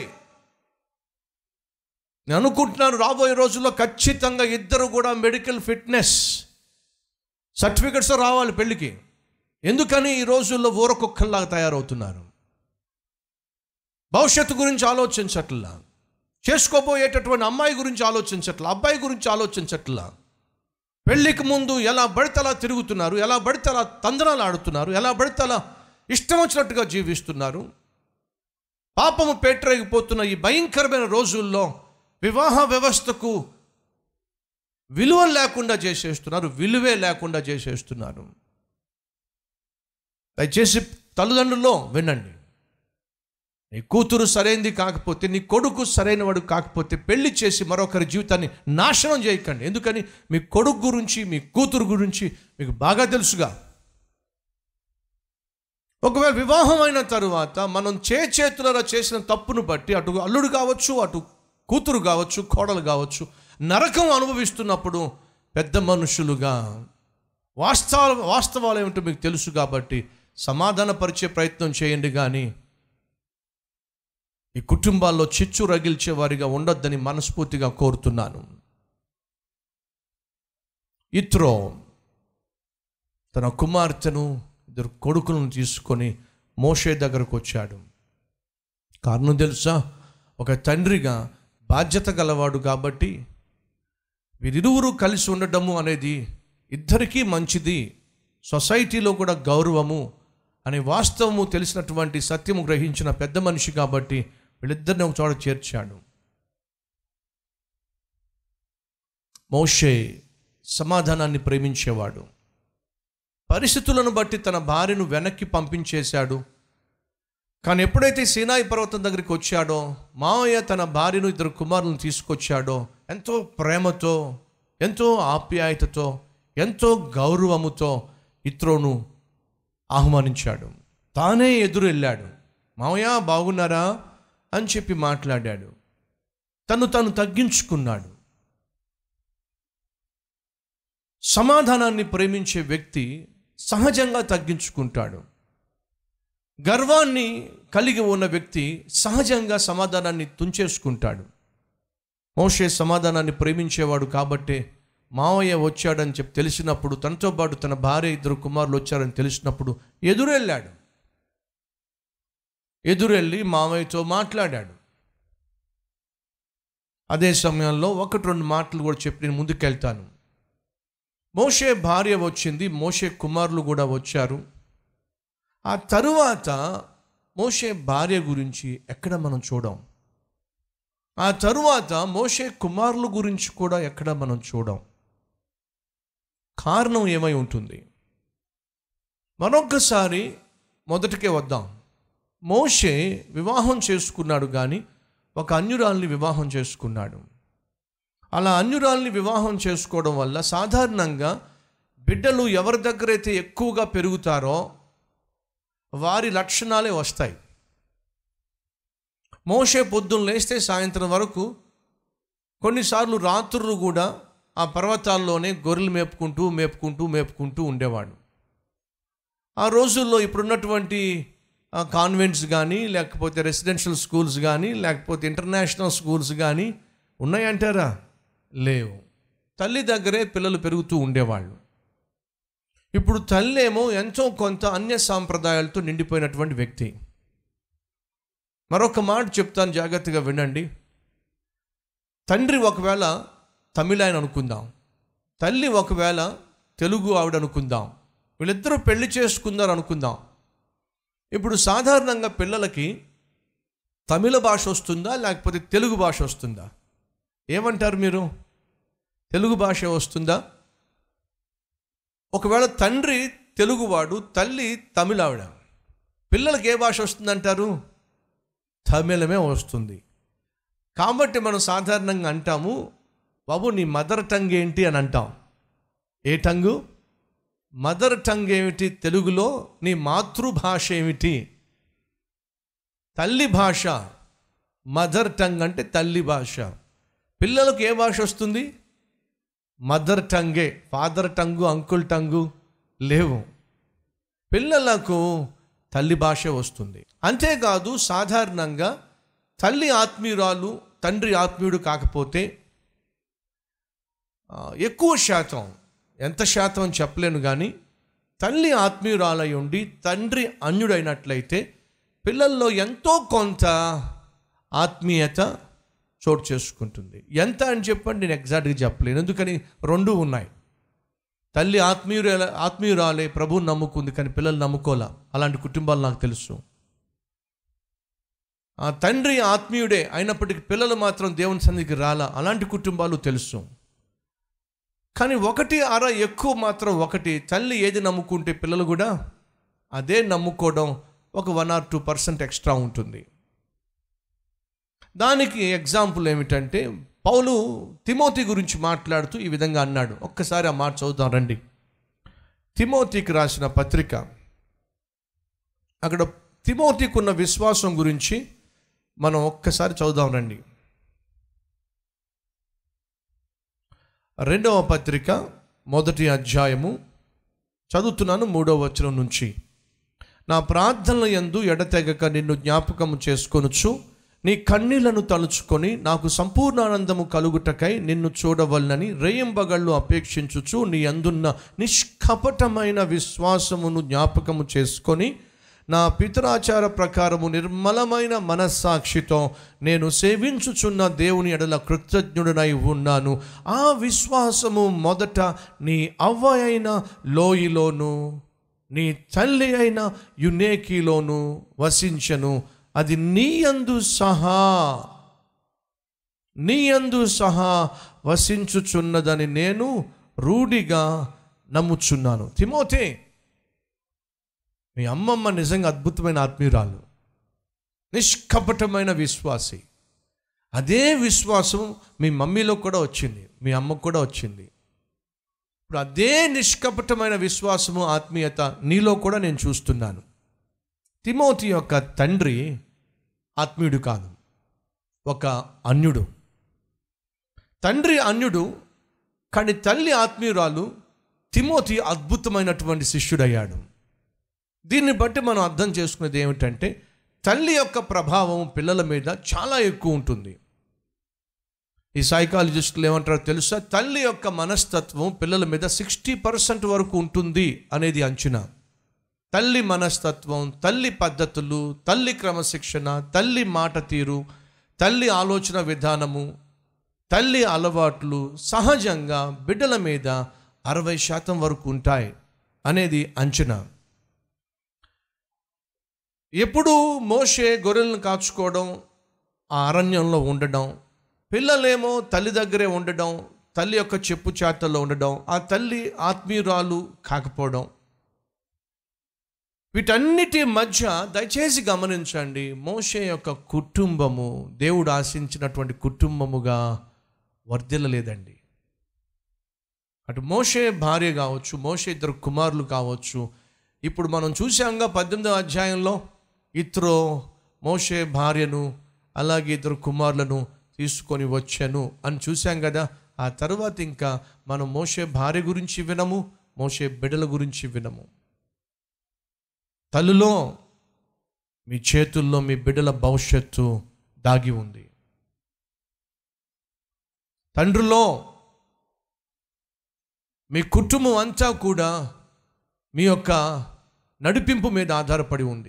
నేను అనుకుంటున్నాను రాబోయే రోజుల్లో ఖచ్చితంగా ఇద్దరు కూడా మెడికల్ ఫిట్నెస్ సర్టిఫికెట్స్ రావాలి పెళ్ళికి ఎందుకని ఈ రోజుల్లో ఊరకుక్కల్లాగా తయారవుతున్నారు భవిష్యత్తు గురించి ఆలోచించట్లా చేసుకోబోయేటటువంటి అమ్మాయి గురించి ఆలోచించట్లా అబ్బాయి గురించి ఆలోచించట్లా పెళ్ళికి ముందు ఎలా పడితే అలా తిరుగుతున్నారు ఎలా పడితే అలా తందనాలు ఆడుతున్నారు ఎలా పడితే అలా ఇష్టం వచ్చినట్టుగా జీవిస్తున్నారు పాపము పేటరేగిపోతున్న ఈ భయంకరమైన రోజుల్లో వివాహ వ్యవస్థకు విలువ లేకుండా చేసేస్తున్నారు విలువే లేకుండా చేసేస్తున్నారు దయచేసి తల్లిదండ్రుల్లో వినండి నీ కూతురు సరైనది కాకపోతే నీ కొడుకు సరైన వాడు కాకపోతే పెళ్లి చేసి మరొకరి జీవితాన్ని నాశనం చేయకండి ఎందుకని మీ కొడుకు గురించి మీ కూతురు గురించి మీకు బాగా తెలుసుగా ఒకవేళ వివాహం అయిన తరువాత మనం చే చేతులలో చేసిన తప్పును బట్టి అటు అల్లుడు కావచ్చు అటు కూతురు కావచ్చు కోడలు కావచ్చు నరకం అనుభవిస్తున్నప్పుడు పెద్ద మనుషులుగా వాస్తవ వాస్తవాలు ఏమిటో మీకు తెలుసు కాబట్టి సమాధానపరిచే ప్రయత్నం చేయండి కానీ ఈ కుటుంబాల్లో చిచ్చు రగిల్చే వారిగా ఉండొద్దని మనస్ఫూర్తిగా కోరుతున్నాను ఇత్రో తన కుమార్తెను ఇద్దరు కొడుకులను తీసుకొని మోషే దగ్గరకు వచ్చాడు కారణం తెలుసా ఒక తండ్రిగా బాధ్యత గలవాడు కాబట్టి వీరిరువురు కలిసి ఉండడము అనేది ఇద్దరికీ మంచిది సొసైటీలో కూడా గౌరవము అనే వాస్తవము తెలిసినటువంటి సత్యము గ్రహించిన పెద్ద మనిషి కాబట్టి వీళ్ళిద్దరిని ఒక చోట చేర్చాడు మోషే సమాధానాన్ని ప్రేమించేవాడు పరిస్థితులను బట్టి తన భార్యను వెనక్కి పంపించేశాడు కానీ ఎప్పుడైతే సీనాయి పర్వతం దగ్గరికి వచ్చాడో మావయ్య తన భార్యను ఇద్దరు కుమారులను తీసుకొచ్చాడో ఎంతో ప్రేమతో ఎంతో ఆప్యాయతతో ఎంతో గౌరవముతో ఇత్రోను ఆహ్వానించాడు తానే ఎదురు వెళ్ళాడు మావయ్య బాగున్నారా అని చెప్పి మాట్లాడాడు తను తను తగ్గించుకున్నాడు సమాధానాన్ని ప్రేమించే వ్యక్తి సహజంగా తగ్గించుకుంటాడు గర్వాన్ని కలిగి ఉన్న వ్యక్తి సహజంగా సమాధానాన్ని తుంచేసుకుంటాడు మోషే సమాధానాన్ని ప్రేమించేవాడు కాబట్టే మావయ్య వచ్చాడని చెప్పి తెలిసినప్పుడు తనతో పాటు తన భార్య ఇద్దరు కుమారులు వచ్చారని తెలిసినప్పుడు ఎదురెళ్ళాడు ఎదురెళ్ళి మావయ్యతో మాట్లాడాడు అదే సమయంలో ఒకటి రెండు మాటలు కూడా చెప్పి నేను ముందుకెళ్తాను మోషే భార్య వచ్చింది మోషే కుమారులు కూడా వచ్చారు ఆ తరువాత మోషే భార్య గురించి ఎక్కడ మనం చూడం ఆ తరువాత మోషే కుమారుల గురించి కూడా ఎక్కడ మనం చూడం కారణం ఏమై ఉంటుంది మరొక్కసారి మొదటికే వద్దాం మోషే వివాహం చేసుకున్నాడు కానీ ఒక అన్యురాల్ని వివాహం చేసుకున్నాడు అలా అన్యురాల్ని వివాహం చేసుకోవడం వల్ల సాధారణంగా బిడ్డలు ఎవరి దగ్గరైతే ఎక్కువగా పెరుగుతారో వారి లక్షణాలే వస్తాయి మోషే పొద్దున్న లేస్తే సాయంత్రం వరకు కొన్నిసార్లు రాత్రులు కూడా ఆ పర్వతాల్లోనే గొర్రెలు మేపుకుంటూ మేపుకుంటూ మేపుకుంటూ ఉండేవాడు ఆ రోజుల్లో ఇప్పుడున్నటువంటి ఆ, కాన్వెంట్స్ కానీ లేకపోతే రెసిడెన్షియల్ స్కూల్స్ కానీ లేకపోతే ఇంటర్నేషనల్ స్కూల్స్ కానీ ఉన్నాయంటారా లేవు తల్లి దగ్గరే పిల్లలు పెరుగుతూ ఉండేవాళ్ళు ఇప్పుడు తల్లి ఏమో ఎంతో కొంత అన్య సాంప్రదాయాలతో నిండిపోయినటువంటి వ్యక్తి మరొక మాట చెప్తాను జాగ్రత్తగా వినండి తండ్రి ఒకవేళ తమిళాయన అనుకుందాం తల్లి ఒకవేళ తెలుగు ఆవిడ అనుకుందాం వీళ్ళిద్దరూ పెళ్లి చేసుకుందారు అనుకుందాం ఇప్పుడు సాధారణంగా పిల్లలకి తమిళ భాష వస్తుందా లేకపోతే తెలుగు భాష వస్తుందా ఏమంటారు మీరు తెలుగు భాష వస్తుందా ఒకవేళ తండ్రి తెలుగువాడు తల్లి తమిళావిడ పిల్లలకి ఏ భాష వస్తుందంటారు తమిళమే వస్తుంది కాబట్టి మనం సాధారణంగా అంటాము బాబు నీ మదర్ టంగ్ ఏంటి అని అంటాం ఏ టంగు మదర్ టంగ్ ఏమిటి తెలుగులో నీ మాతృభాష ఏమిటి తల్లి భాష మదర్ టంగ్ అంటే తల్లి భాష పిల్లలకు ఏ భాష వస్తుంది మదర్ టంగే ఫాదర్ టంగు అంకుల్ టంగు లేవు పిల్లలకు తల్లి భాష వస్తుంది అంతేకాదు సాధారణంగా తల్లి ఆత్మీయురాలు తండ్రి ఆత్మీయుడు కాకపోతే ఆ, ఎక్కువ శాతం ఎంత శాతం అని చెప్పలేను కానీ తల్లి ఆత్మీయురాలై ఉండి తండ్రి అన్యుడైనట్లయితే పిల్లల్లో ఎంతో కొంత ఆత్మీయత చోటు చేసుకుంటుంది ఎంత అని చెప్పండి నేను ఎగ్జాక్ట్గా చెప్పలేను ఎందుకని రెండు ఉన్నాయి తల్లి ఆత్మీయురాల ఆత్మీయురాలే ప్రభువుని నమ్ముకుంది కానీ పిల్లలు నమ్ముకోలే అలాంటి కుటుంబాలు నాకు తెలుసు ఆ తండ్రి ఆత్మీయుడే అయినప్పటికీ పిల్లలు మాత్రం దేవుని సన్నిధికి రాలా అలాంటి కుటుంబాలు తెలుసు కానీ ఒకటి అర ఎక్కువ మాత్రం ఒకటి తల్లి ఏది నమ్ముకుంటే పిల్లలు కూడా అదే నమ్ముకోవడం ఒక one or two percent extra ఉంటుంది దానికి ఎగ్జాంపుల్ ఏమిటంటే పౌలు తిమోతి గురించి మాట్లాడుతూ ఈ విధంగా అన్నాడు ఒక్కసారి ఆ మాట చదువుతాం రండి తిమోతికి రాసిన పత్రిక అక్కడ తిమోతికి ఉన్న విశ్వాసం గురించి మనం ఒక్కసారి చదువుదాం రండి రెండవ పత్రిక మొదటి అధ్యాయము చదువుతున్నాను మూడవ వచనం నుంచి నా ప్రార్థనల యందు ఎడతెగక నిన్ను జ్ఞాపకము చేసుకొనుచు నీ కన్నీళ్లను తలుచుకొని నాకు సంపూర్ణ ఆనందము కలుగుటకై నిన్ను చూడవలనని రేయింబగళ్ళు అపేక్షించుచు నీ అందున్న నిష్కపటమైన విశ్వాసమును జ్ఞాపకము చేసుకొని నా పితరాచార ప్రకారము నిర్మలమైన మనస్సాక్షితో నేను సేవించుచున్న దేవుని ఎడల కృతజ్ఞుడనై ఉన్నాను ఆ విశ్వాసము మొదట నీ అవ్వ అయిన లోయలోను నీ తల్లి అయిన యునేకిలోను వసించను అది నీ యందు సహా నీ యందు సహా వసించుచున్నదని నేను రూఢిగా నమ్ముచున్నాను తిమోతే మీ అమ్మమ్మ నిజంగా అద్భుతమైన ఆత్మీయురాలు నిష్కపటమైన విశ్వాసి అదే విశ్వాసం మీ మమ్మీలో కూడా వచ్చింది మీ అమ్మకు కూడా వచ్చింది ఇప్పుడు అదే నిష్కపటమైన విశ్వాసము ఆత్మీయత నీలో కూడా నేను చూస్తున్నాను తిమోతి యొక్క తండ్రి ఆత్మీయుడు కాదు ఒక అన్యుడు తండ్రి అన్యుడు కానీ తల్లి ఆత్మీయురాలు తిమోతి అద్భుతమైనటువంటి శిష్యుడయ్యాడు దీన్ని బట్టి మనం అర్థం చేసుకునేది ఏమిటంటే తల్లి యొక్క ప్రభావం పిల్లల మీద చాలా ఎక్కువ ఉంటుంది ఈ సైకాలజిస్టులు ఏమంటారో తెలుసా తల్లి యొక్క మనస్తత్వం పిల్లల మీద సిక్స్టీ పర్సెంట్ వరకు ఉంటుంది అనేది అంచనా తల్లి మనస్తత్వం తల్లి పద్ధతులు తల్లి క్రమశిక్షణ తల్లి మాట తీరు తల్లి ఆలోచన విధానము తల్లి అలవాట్లు సహజంగా బిడ్డల మీద అరవై శాతం వరకు ఉంటాయి అనేది అంచనా ఎప్పుడు మోషే గొర్రెలను కాచుకోవడం ఆ అరణ్యంలో ఉండడం పిల్లలేమో తల్లి దగ్గరే ఉండడం తల్లి యొక్క చెప్పు చాటల్లో ఉండడం ఆ తల్లి ఆత్మీయురాలు కాకపోవడం వీటన్నిటి మధ్య దయచేసి గమనించండి మోషే యొక్క కుటుంబము దేవుడు ఆశించినటువంటి కుటుంబముగా వర్ధిల్లలేదండి అటు మోషే భార్య కావచ్చు మోషే ఇద్దరు కుమారులు కావచ్చు ఇప్పుడు మనం చూసాంగా పద్దెనిమిదవ అధ్యాయంలో ఇత్రో మోషే భార్యను అలాగే ఇద్దరు కుమారులను తీసుకొని వచ్చాను అని చూసాం కదా ఆ తర్వాత ఇంకా మనం మోషే భార్య గురించి వినము మోషే బిడ్డల గురించి వినము తల్లులో మీ చేతుల్లో మీ బిడ్డల భవిష్యత్తు దాగి ఉంది తండ్రిలో మీ కుటుంబం అంతా కూడా మీ యొక్క నడిపింపు మీద ఆధారపడి ఉంది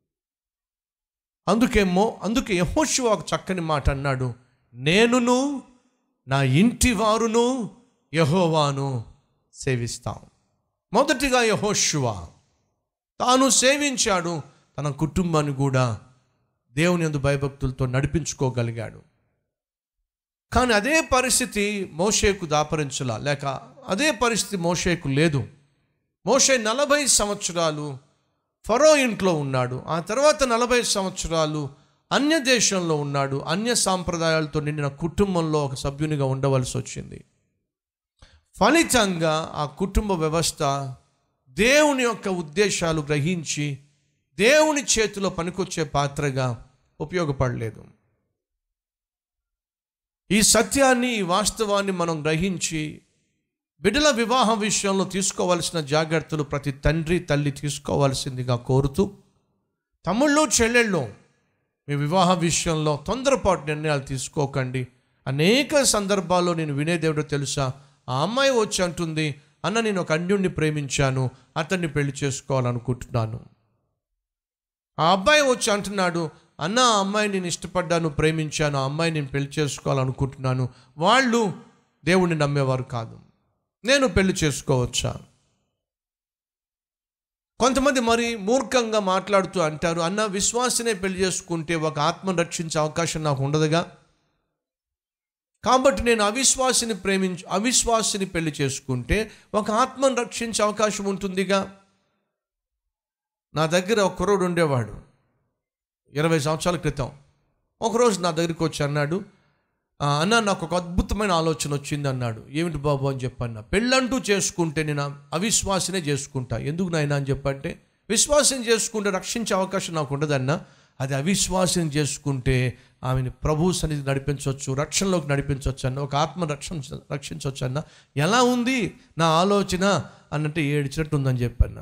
అందుకేమో అందుకే యహోశివ ఒక చక్కని మాట అన్నాడు నేనును నా ఇంటి వారును యహోవాను సేవిస్తాం మొదటిగా యహోశివ తాను సేవించాడు తన కుటుంబాన్ని కూడా దేవుని యందు భయభక్తులతో నడిపించుకోగలిగాడు కానీ అదే పరిస్థితి మోషేకు దాపరించలా లేక అదే పరిస్థితి మోషేకు లేదు మోషే నలభై సంవత్సరాలు ఫరో ఇంట్లో ఉన్నాడు ఆ తర్వాత నలభై సంవత్సరాలు అన్య దేశంలో ఉన్నాడు అన్య సాంప్రదాయాలతో నిండిన కుటుంబంలో ఒక సభ్యునిగా ఉండవలసి వచ్చింది ఫలితంగా ఆ కుటుంబ వ్యవస్థ దేవుని యొక్క ఉద్దేశాలు గ్రహించి దేవుని చేతిలో పనికొచ్చే పాత్రగా ఉపయోగపడలేదు ఈ సత్యాన్ని ఈ వాస్తవాన్ని మనం గ్రహించి బిడ్డల వివాహం విషయంలో తీసుకోవాల్సిన జాగ్రత్తలు ప్రతి తండ్రి తల్లి తీసుకోవాల్సిందిగా కోరుతూ తమ్ముళ్ళు చెల్లెళ్ళు మీ వివాహ విషయంలో తొందరపాటు నిర్ణయాలు తీసుకోకండి అనేక సందర్భాల్లో నేను వినేదేమిటో తెలుసా ఆ అమ్మాయి వచ్చి అంటుంది అన్న నేను ఒక అన్యుణ్ణి ప్రేమించాను అతన్ని పెళ్లి చేసుకోవాలనుకుంటున్నాను ఆ అబ్బాయి వచ్చి అంటున్నాడు అన్న ఆ అమ్మాయి నేను ఇష్టపడ్డాను ప్రేమించాను ఆ అమ్మాయి నేను పెళ్లి చేసుకోవాలనుకుంటున్నాను వాళ్ళు దేవుణ్ణి నమ్మేవారు కాదు నేను పెళ్లి చేసుకోవచ్చా కొంతమంది మరి మూర్ఖంగా మాట్లాడుతూ అంటారు అన్న విశ్వాసనే పెళ్లి చేసుకుంటే ఒక ఆత్మను రక్షించే అవకాశం నాకు ఉండదుగా కాబట్టి నేను అవిశ్వాసిని ప్రేమించి అవిశ్వాసిని పెళ్లి చేసుకుంటే ఒక ఆత్మను రక్షించే అవకాశం ఉంటుందిగా నా దగ్గర ఒక కుర్రోడు ఉండేవాడు ఇరవై సంవత్సరాల క్రితం ఒకరోజు నా దగ్గరికి వచ్చి అన్నాడు "ఆ, అన్న నాకు ఒక అద్భుతమైన ఆలోచన వచ్చింది అన్నాడు ఏమిటి బాబు అని చెప్పన్న పెళ్ళంటూ చేసుకుంటే నేను అవిశ్వాసనే చేసుకుంటా ఎందుకు నాయన అని చెప్పంటే విశ్వాసం చేసుకుంటే రక్షించే అవకాశం నాకు ఉండదన్న అది అవిశ్వాసం చేసుకుంటే ఆమెను ప్రభు సన్నిధి నడిపించవచ్చు రక్షణలోకి నడిపించవచ్చు అన్న ఒక ఆత్మ రక్షణ రక్షించవచ్చు అన్న ఎలా ఉంది నా ఆలోచన అన్నట్టు ఏడ్చినట్టు ఉందని చెప్పన్న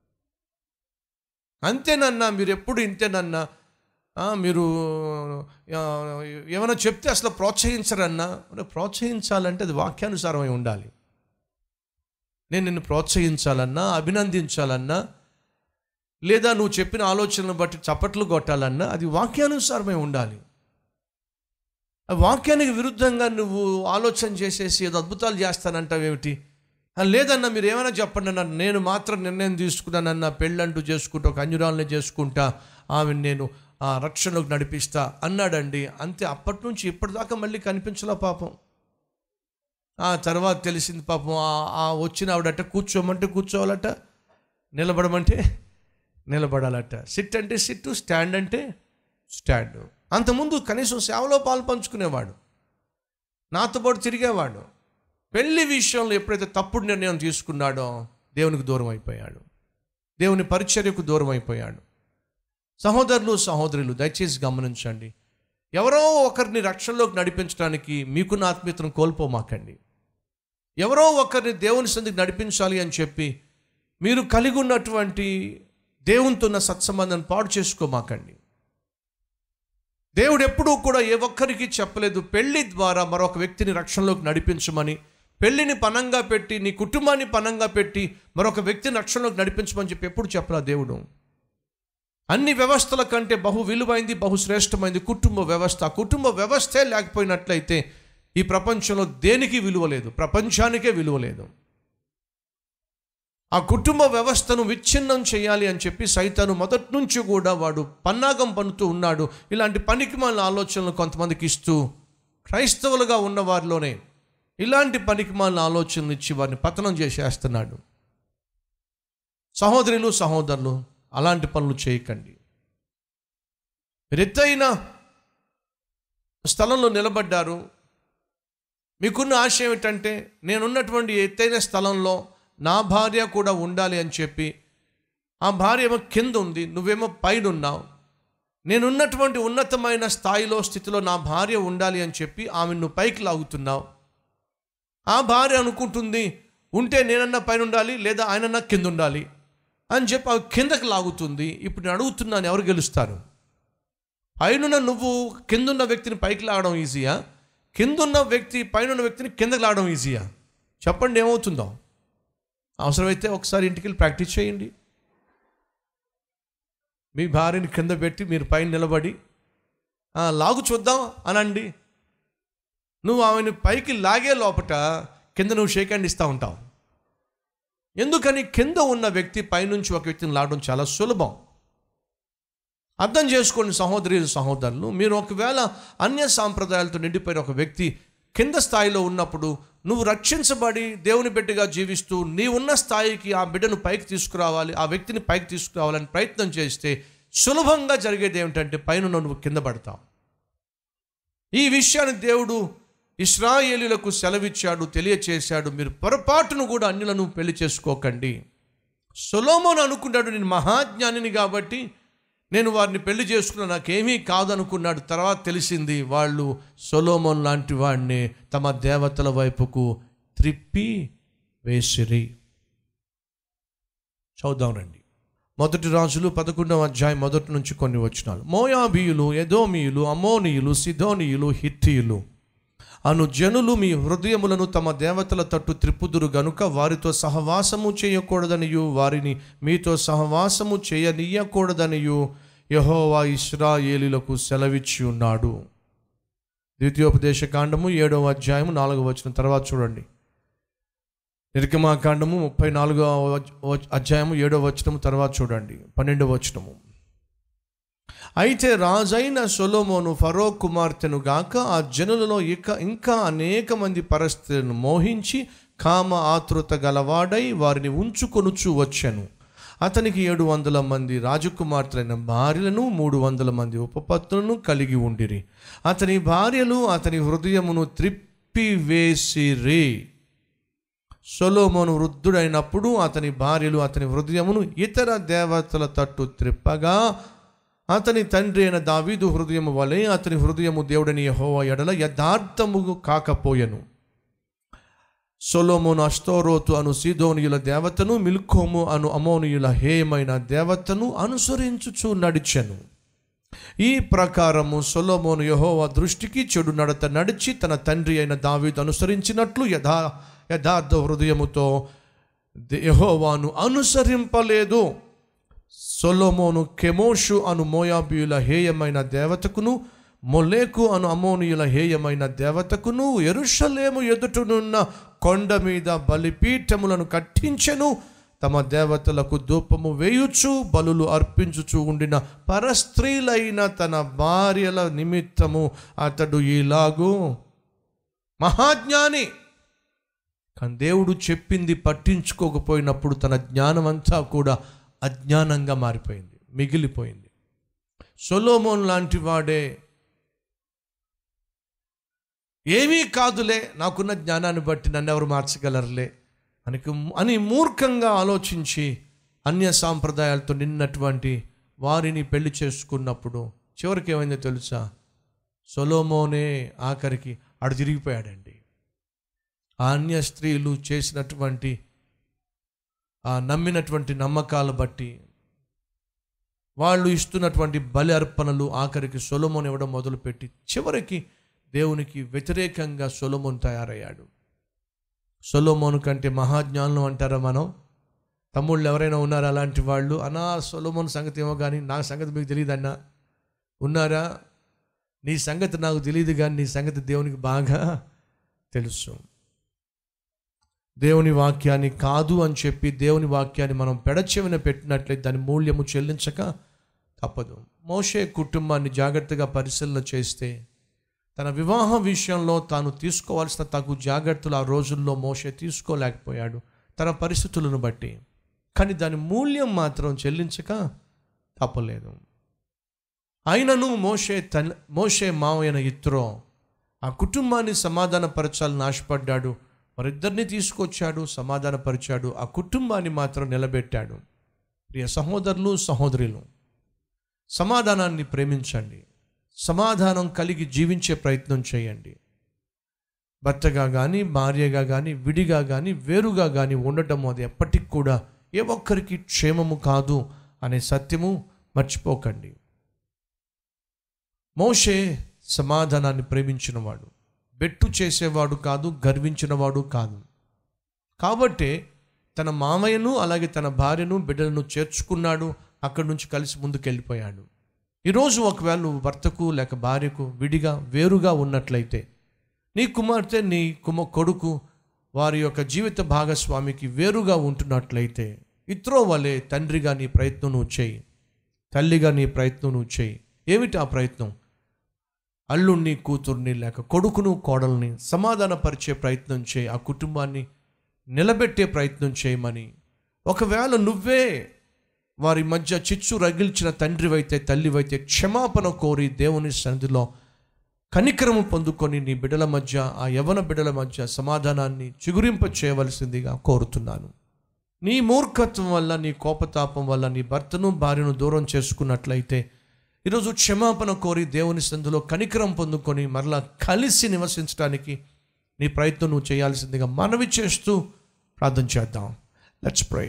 అంతేనన్నా మీరు ఎప్పుడు ఇంతేనన్నా ఆ, మీరు ఆ, ఏమైనా చెప్తే అసలు ప్రోత్సహించరన్నా అంటే ప్రోత్సహించాలంటే అది వాక్యానుసారమై ఉండాలి నేను నిన్ను ప్రోత్సహించాలన్నా అభినందించాలన్నా లేదా నువ్వు చెప్పిన ఆలోచనలను బట్టి చప్పట్లు కొట్టాలన్నా అది వాక్యానుసారమై ఉండాలి ఆ వాక్యానికి విరుద్ధంగా నువ్వు ఆలోచన చేసేసి ఏదో అద్భుతాలు చేస్తానంటావేమిటి ఆ, లేదన్నా మీరు ఏమైనా చెప్పండి అన్న నేను మాత్రం నిర్ణయం తీసుకున్నానన్న పెళ్ళంటూ చేసుకుంటా ఒక అన్యురాలనే చేసుకుంటా ఆమెను నేను ఆ రక్షణలోకి నడిపిస్తా అన్నాడండి అంతే అప్పటి నుంచి ఇప్పటిదాకా మళ్ళీ కనిపించలే పాపం ఆ తర్వాత తెలిసింది పాపం ఆ- ఆ వచ్చిన ఆవిడట కూర్చోమంటే కూర్చోవాలట నిలబడమంటే నిలబడాలట సిట్ అంటే సిట్టు స్టాండ్ అంటే స్టాండ్ అంతకుముందు కనీసం సేవలో పాలు పంచుకునేవాడు నాతో పాటు తిరిగేవాడు పెళ్లి విషయంలో ఎప్పుడైతే తప్పుడు నిర్ణయం తీసుకున్నాడో దేవునికి దూరం అయిపోయాడు దేవుని పరిచర్యకు దూరం అయిపోయాడు సహోదరులు సహోదరులు దయచేసి గమనించండి ఎవరో ఒకరిని రక్షణలోకి నడిపించడానికి మీకున్న ఆత్మీయతను కోల్పోమాకండి ఎవరో ఒకరిని దేవుని సందికి నడిపించాలి అని చెప్పి మీరు కలిగి ఉన్నటువంటి దేవునితో ఉన్న సత్సంబంధాన్ని పాడు చేసుకోమాకండి దేవుడు ఎప్పుడూ కూడా ఏ ఒక్కరికి చెప్పలేదు పెళ్లి ద్వారా మరొక వ్యక్తిని రక్షణలోకి నడిపించమని పెళ్లిని పనంగా పెట్టి నీ కుటుంబాన్ని పనంగా పెట్టి మరొక వ్యక్తిని రక్షణలోకి నడిపించమని చెప్పి ఎప్పుడు చెప్పలా దేవుడు అన్ని వ్యవస్థల కంటే బహు విలువైంది బహు శ్రేష్టమైంది కుటుంబ వ్యవస్థ ఆ కుటుంబ వ్యవస్థే లేకపోయినట్లయితే ఈ ప్రపంచంలో దేనికి విలువ లేదు ప్రపంచానికే విలువ లేదు ఆ కుటుంబ వ్యవస్థను విచ్ఛిన్నం చేయాలి అని చెప్పి సైతాను మొదటి నుంచి కూడా వాడు పన్నాగం పన్నుతూ ఉన్నాడు ఇలాంటి పనికి మన ఆలోచనలు కొంతమందికి ఇస్తూ క్రైస్తవులుగా ఉన్న వారిలోనే ఇలాంటి పనికి మన ఆలోచనలు ఇచ్చి వారిని పతనం చేసేస్తున్నాడు సహోదరులు సహోదరులు అలాంటి పనులు చేయకండి మీరు ఎత్తైన స్థలంలో నిలబడ్డారు మీకున్న ఆశ ఏమిటంటే నేనున్నటువంటి ఎత్తైన స్థలంలో నా భార్య కూడా ఉండాలి అని చెప్పి ఆ భార్య ఏమో కింద ఉంది నువ్వేమో పైన ఉన్నావు నేనున్నటువంటి ఉన్నతమైన స్థాయిలో స్థితిలో నా భార్య ఉండాలి అని చెప్పి ఆమె నువ్వు పైకి లాగుతున్నావు ఆ భార్య అనుకుంటుంది ఉంటే నేనన్నా పైన ఉండాలి లేదా ఆయనన్నా కింద ఉండాలి అని చెప్పి ఆమె కిందకి లాగుతుంది ఇప్పుడు నేను అడుగుతున్నాను ఎవరు గెలుస్తారు పైనున్న నువ్వు కిందున్న వ్యక్తిని పైకి లాగడం ఈజీయా కిందున్న వ్యక్తి పైన వ్యక్తిని కిందకి లాగడం ఈజీయా చెప్పండి ఏమవుతుందో అవసరమైతే ఒకసారి ఇంటికి వెళ్ళి ప్రాక్టీస్ చేయండి మీ భార్యని కింద పెట్టి మీరు పైన నిలబడి "ఆ, లాగు చూద్దాం అనండి నువ్వు ఆమెను పైకి లాగే లోపట కింద నువ్వు షేక్ హ్యాండ్ ఇస్తూ ఉంటావు ఎందుకని కింద ఉన్న వ్యక్తి పైనుంచి ఒక వ్యక్తిని లాగడం చాలా సులభం అర్థం చేసుకోండి సహోదరి సహోదరులు మీరు ఒకవేళ అన్య సాంప్రదాయాలతో నిండిపోయిన ఒక వ్యక్తి కింద స్థాయిలో ఉన్నప్పుడు నువ్వు రక్షించబడి దేవుని బిడ్డగా జీవిస్తూ నీ ఉన్న స్థాయికి ఆ బిడ్డను పైకి తీసుకురావాలి ఆ వ్యక్తిని పైకి తీసుకురావాలని ప్రయత్నం చేస్తే సులభంగా జరిగేది ఏమిటంటే పైన నువ్వు కింద పడతావు ఈ విషయాన్ని దేవుడు ఇస్రాయేలీలకు సెలవిచ్చాడు తెలియచేశాడు మీరు పొరపాటును కూడా అన్యులను పెళ్లి చేసుకోకండి సొలోమోను అనుకున్నాడు నేను మహాజ్ఞానిని కాబట్టి నేను వారిని పెళ్లి చేసుకున్న నాకేమీ కాదనుకున్నాడు తర్వాత తెలిసింది వాళ్ళు సొలోమోన్ లాంటి వాడిని తమ దేవతల వైపుకు త్రిప్పి వేసిరి చూద్దాం రండి మొదటి రాజులు పదకొండవ అధ్యాయం మొదటి నుంచి కొన్ని వచనాలు మోయాబీయులు ఎదోమీయులు అమోనీయులు సిధోనీయులు హిట్టియులు అను జనులు మీ హృదయములను తమ దేవతల తట్టు త్రిప్పుదురు గనుక వారితో సహవాసము చేయకూడదనియు వారిని మీతో సహవాసము చేయనీయకూడదనియు యహోవా ఇస్రాయేలీలకు సెలవిచ్చి ఉన్నాడు ద్వితీయోపదేశ కాండము ఏడవ అధ్యాయము నాలుగవ వచ్చిన తర్వాత చూడండి నిర్గమాకాండము ముప్పై నాలుగవ వచ- అధ్యాయము ఏడవ వచనము తర్వాత చూడండి పన్నెండవ వచనము అయితే రాజైన సొలోమోను ఫరో కుమార్తెను గాక ఆ జనులలో ఇక ఇంకా అనేక మంది పరస్థితులను మోహించి కామ ఆతృత గలవాడై వారిని ఉంచుకొనుచు వచ్చెను అతనికి ఏడు వందల మంది రాజకుమార్తెలైన భార్యలను మూడు వందల మంది ఉపపత్తులను కలిగి ఉండిరి అతని భార్యలు అతని హృదయమును త్రిప్పివేసిరి సొలోమోను వృద్ధుడైనప్పుడు అతని భార్యలు అతని హృదయమును ఇతర దేవతల తట్టు త్రిప్పగా అతని తండ్రి అయిన దావీదు హృదయము వలె అతని హృదయము దేవుడని యెహోవా ఎడల యథార్థము కాకపోయెను సొలోమోను అష్టోరోతు అను సీదోనియుల దేవతను మిల్కోము అను అమోనియుల హేయమైన దేవతను అనుసరించుచు నడిచెను ఈ ప్రకారము సొలోమోను యెహోవా దృష్టికి చెడు నడత నడిచి తన తండ్రి అయిన దావీదు అనుసరించినట్లు యథా యథార్థ హృదయముతో దే- యెహోవాను అనుసరింపలేదు సొలోమోను కెమోషు అను మోయాబియుల హేయమైన దేవతకును మొలేకు అను అమోనియుల హేయమైన దేవతకును ఎరుషలేము ఎదుటనున్న కొండ మీద బలిపీఠములను కట్టించెను తమ దేవతలకు ధూపము వేయుచు బలులు అర్పించుచు ఉండిన పరస్త్రీలైన తన భార్యల నిమిత్తము అతడు ఇలాగూ మహాజ్ఞాని కానీ దేవుడు చెప్పింది పట్టించుకోకపోయినప్పుడు తన జ్ఞానం అంతా కూడా అజ్ఞానంగా మారిపోయింది మిగిలిపోయింది సొలోమోన్ లాంటి వాడే ఏమీ కాదులే నాకున్న జ్ఞానాన్ని బట్టి నన్ను ఎవరు మార్చగలరులే అని అని మూర్ఖంగా ఆలోచించి అన్య సాంప్రదాయాలతో నిన్నటువంటి వారిని పెళ్లి చేసుకున్నప్పుడు చివరికి ఏమైందో తెలుసా సొలోమోనే ఆఖరికి అడు తిరిగిపోయాడండి ఆ అన్య స్త్రీలు చేసినటువంటి ఆ నమ్మినటువంటి నమ్మకాలు బట్టి వాళ్ళు ఇస్తున్నటువంటి బలి అర్పణలు ఆఖరికి సొలమోన్ ఇవ్వడం మొదలుపెట్టి చివరికి దేవునికి వ్యతిరేకంగా సొలమోన్ తయారయ్యాడు సొలోమోను కంటే మహాజ్ఞానులు అంటారా మనం తమ్ముళ్ళు ఎవరైనా ఉన్నారా అలాంటి వాళ్ళు అన్నా సొలోమోన్ సంగతి ఏమో కానీ నా సంగతి మీకు తెలియదన్నా ఉన్నారా నీ సంగతి నాకు తెలియదు కానీ నీ సంగతి దేవునికి బాగా తెలుసు దేవుని వాక్యాన్ని కాదు అని చెప్పి దేవుని వాక్యాన్ని మనం పెడచెవిన పెట్టినట్లయితే దాని మూల్యము చెల్లించక తప్పదు మోషే కుటుంబాన్ని జాగ్రత్తగా పరిశీలన చేస్తే తన వివాహ విషయంలో తాను తీసుకోవాల్సిన తగు జాగ్రత్తలు ఆ రోజుల్లో మోషే తీసుకోలేకపోయాడు తన పరిస్థితులను బట్టి కానీ దాని మూల్యం మాత్రం చెల్లించక తప్పలేదు అయినను మోషే తన మోషే మావైన ఇత్రో ఆ కుటుంబాన్ని సమాధానపరచాలని ఆశపడ్డాడు వారిద్దరిని తీసుకొచ్చాడు సమాధానపరిచాడు ఆ కుటుంబాన్ని మాత్రం నిలబెట్టాడు ప్రియ సహోదరులు సహోదరులు సమాధానాన్ని ప్రేమించండి సమాధానం కలిగి జీవించే ప్రయత్నం చేయండి భర్తగా కానీ భార్యగా కానీ విడిగా కానీ వేరుగా కానీ ఉండటం అది ఎప్పటికి కూడా ఏ ఒక్కరికి క్షేమము కాదు అనే సత్యము మర్చిపోకండి మోషే సమాధానాన్ని ప్రేమించినవాడు బెట్టు చేసేవాడు కాదు గర్వించినవాడు కాదు కాబట్టే తన మామయ్యను అలాగే తన భార్యను బిడ్డలను చేర్చుకున్నాడు అక్కడి నుంచి కలిసి ముందుకు వెళ్ళిపోయాడు ఈరోజు ఒకవేళ నువ్వు భర్తకు లేక భార్యకు విడిగా వేరుగా ఉన్నట్లయితే నీ కుమార్తె నీ కుమ కొడుకు వారి యొక్క జీవిత భాగస్వామికి వేరుగా ఉంటున్నట్లయితే ఇత్రో వలె తండ్రిగా నీ ప్రయత్నం నువ్వు చేయి తల్లిగా నీ ప్రయత్నం నువ్వు చేయి ఏమిటి ఆ ప్రయత్నం అల్లుణ్ణి కూతుర్ని లేక కొడుకును కోడల్ని సమాధానపరిచే ప్రయత్నం చేయి ఆ కుటుంబాన్ని నిలబెట్టే ప్రయత్నం చేయమని ఒకవేళ నువ్వే వారి మధ్య చిచ్చు రగిల్చిన తండ్రివైతే తల్లివైతే క్షమాపణ కోరి దేవుని సన్నిధిలో కనికరము పొందుకొని నీ బిడ్డల మధ్య ఆ యవన బిడ్డల మధ్య సమాధానాన్ని చిగురింప చేయవలసిందిగా కోరుతున్నాను నీ మూర్ఖత్వం వల్ల నీ కోపతాపం వల్ల నీ భర్తను భార్యను దూరం చేసుకున్నట్లయితే ఈరోజు క్షమాపణ కోరి దేవుని సందులో కనికరం పొందుకొని మరలా కలిసి నివసించడానికి నీ ప్రయత్నం నువ్వు చేయాల్సిందిగా మనవి చేస్తూ ప్రార్థన చేద్దాం లెట్స్ ప్రే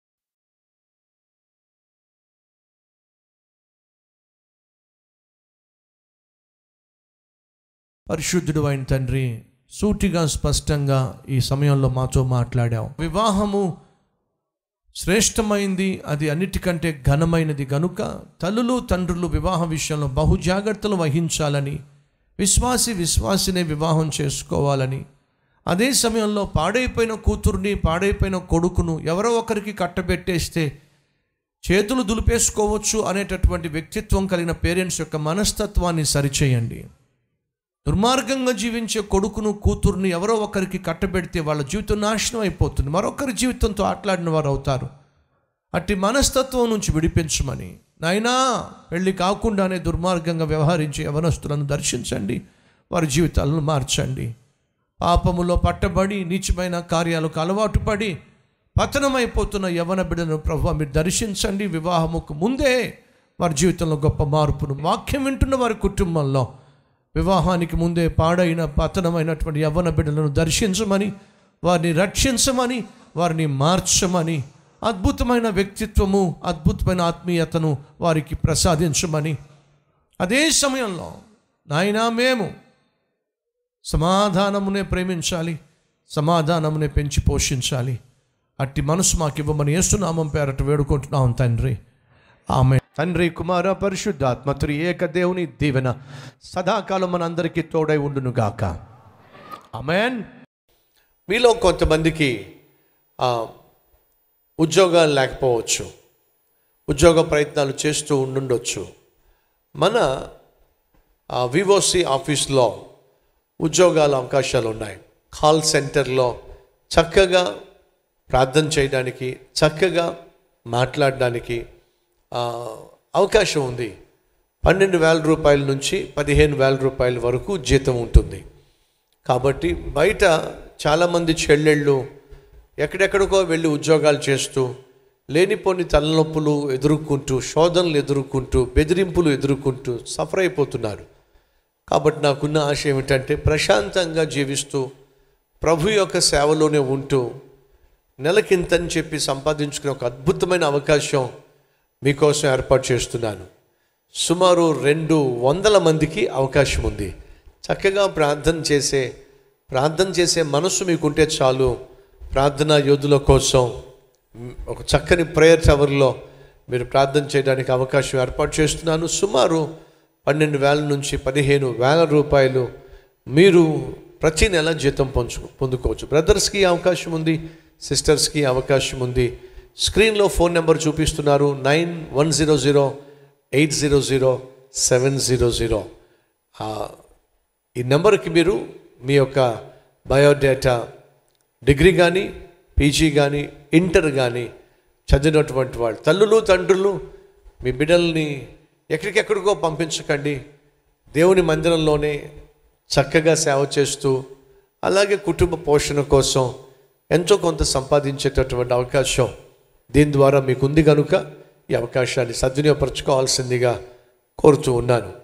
పరిశుద్ధుడు అయిన తండ్రి సూటిగా స్పష్టంగా ఈ సమయంలో మాతో మాట్లాడావు వివాహము శ్రేష్టమైంది అది అన్నిటికంటే ఘనమైనది గనుక తల్లులు తండ్రులు వివాహ విషయంలో బహు జాగ్రత్తలు వహించాలని విశ్వాసి విశ్వాసినే వివాహం చేసుకోవాలని అదే సమయంలో పాడైపోయిన కూతుర్ని పాడైపోయిన కొడుకును ఎవరో ఒకరికి కట్టబెట్టేస్తే చేతులు దులిపేసుకోవచ్చు అనేటటువంటి వ్యక్తిత్వం కలిగిన పేరెంట్స్ యొక్క మనస్తత్వాన్ని సరిచేయండి దుర్మార్గంగా జీవించే కొడుకును కూతుర్ని ఎవరో ఒకరికి కట్టబెడితే వాళ్ళ జీవితం నాశనం అయిపోతుంది మరొకరి జీవితంతో ఆటలాడిన వారు అవుతారు అట్టి మనస్తత్వం నుంచి విడిపించమని నాయనా పెళ్లి కాకుండానే దుర్మార్గంగా వ్యవహరించే యవనస్తులను దర్శించండి వారి జీవితాలను మార్చండి పాపములో పట్టబడి నీచమైన కార్యాలకు అలవాటు పడి పతనమైపోతున్న యవన బిడ్డను ప్రభు మీరు దర్శించండి వివాహముకు ముందే వారి జీవితంలో గొప్ప మార్పును వాక్యం వింటున్న వారి కుటుంబంలో వివాహానికి ముందే పాడైన పతనమైనటువంటి యవ్వన బిడ్డలను దర్శించమని వారిని రక్షించమని వారిని మార్చమని అద్భుతమైన వ్యక్తిత్వము అద్భుతమైన ఆత్మీయతను వారికి ప్రసాదించమని అదే సమయంలో నాయనా మేము సమాధానమునే ప్రేమించాలి సమాధానమునే పెంచి పోషించాలి అట్టి మనసు మాకు ఇవ్వమని యేసునామం పేరట వేడుకుంటున్నాం తండ్రి ఆమె తండ్రి కుమార పరిశుద్ధాత్మతురి ఏక దేవుని దీవెన సదాకాలం మనందరికీ తోడై ఉండును గాక ఆమెన్ మీలో కొంతమందికి ఆ, ఉద్యోగాలు లేకపోవచ్చు ఉద్యోగ ప్రయత్నాలు చేస్తూ ఉండుండొచ్చు మన వివోసి ఆఫీస్లో ఉద్యోగాల అవకాశాలు ఉన్నాయి కాల్ సెంటర్లో చక్కగా ప్రార్థన చేయడానికి చక్కగా మాట్లాడడానికి ఆ, అవకాశం ఉంది పన్నెండు వేల రూపాయల నుంచి పదిహేను వేల రూపాయల వరకు జీతం ఉంటుంది కాబట్టి బయట చాలామంది చెల్లెళ్ళు ఎక్కడెక్కడికో వెళ్ళి ఉద్యోగాలు చేస్తూ లేనిపోని తలనొప్పులు ఎదుర్కొంటూ శోధనలు ఎదుర్కొంటూ బెదిరింపులు ఎదుర్కొంటూ సఫర్ అయిపోతున్నారు కాబట్టి నాకున్న ఆశ ఏమిటంటే ప్రశాంతంగా జీవిస్తూ ప్రభు యొక్క సేవలోనే ఉంటూ నెలకింతని చెప్పి సంపాదించుకునే ఒక అద్భుతమైన అవకాశం మీకోసం ఏర్పాటు చేస్తున్నాను సుమారు రెండు వందల మందికి అవకాశం ఉంది చక్కగా ప్రార్థన చేసే ప్రార్థన చేసే మనసు మీకుంటే చాలు ప్రార్థనా యోధుల కోసం మ్, ఒక చక్కని ప్రేయర్ టవర్లో మీరు ప్రార్థన చేయడానికి అవకాశం ఏర్పాటు చేస్తున్నాను సుమారు పన్నెండు వేల నుంచి పదిహేను వేల రూపాయలు మీరు ప్రతి నెల జీతం పొంచు పొందుకోవచ్చు బ్రదర్స్కి అవకాశం ఉంది సిస్టర్స్కి అవకాశం ఉంది స్క్రీన్లో ఫోన్ నెంబర్ చూపిస్తున్నారు nine one zero zero eight zero zero seven zero zero ఈ నెంబర్కి మీరు మీ యొక్క బయోడేటా డిగ్రీ కానీ పీజీ కానీ ఇంటర్ కానీ చదివినటువంటి వాళ్ళు తల్లులు తండ్రులు మీ బిడ్డల్ని ఎక్కడికెక్కడికో పంపించకండి దేవుని మందిరంలోనే చక్కగా సేవ చేస్తూ అలాగే కుటుంబ పోషణ కోసం ఎంతో కొంత సంపాదించేటటువంటి అవకాశం దీని ద్వారా మీకు ఉంది కనుక ఈ అవకాశాన్ని సద్వినియోగపరచుకోవాల్సిందిగా కోరుతూ ఉన్నాను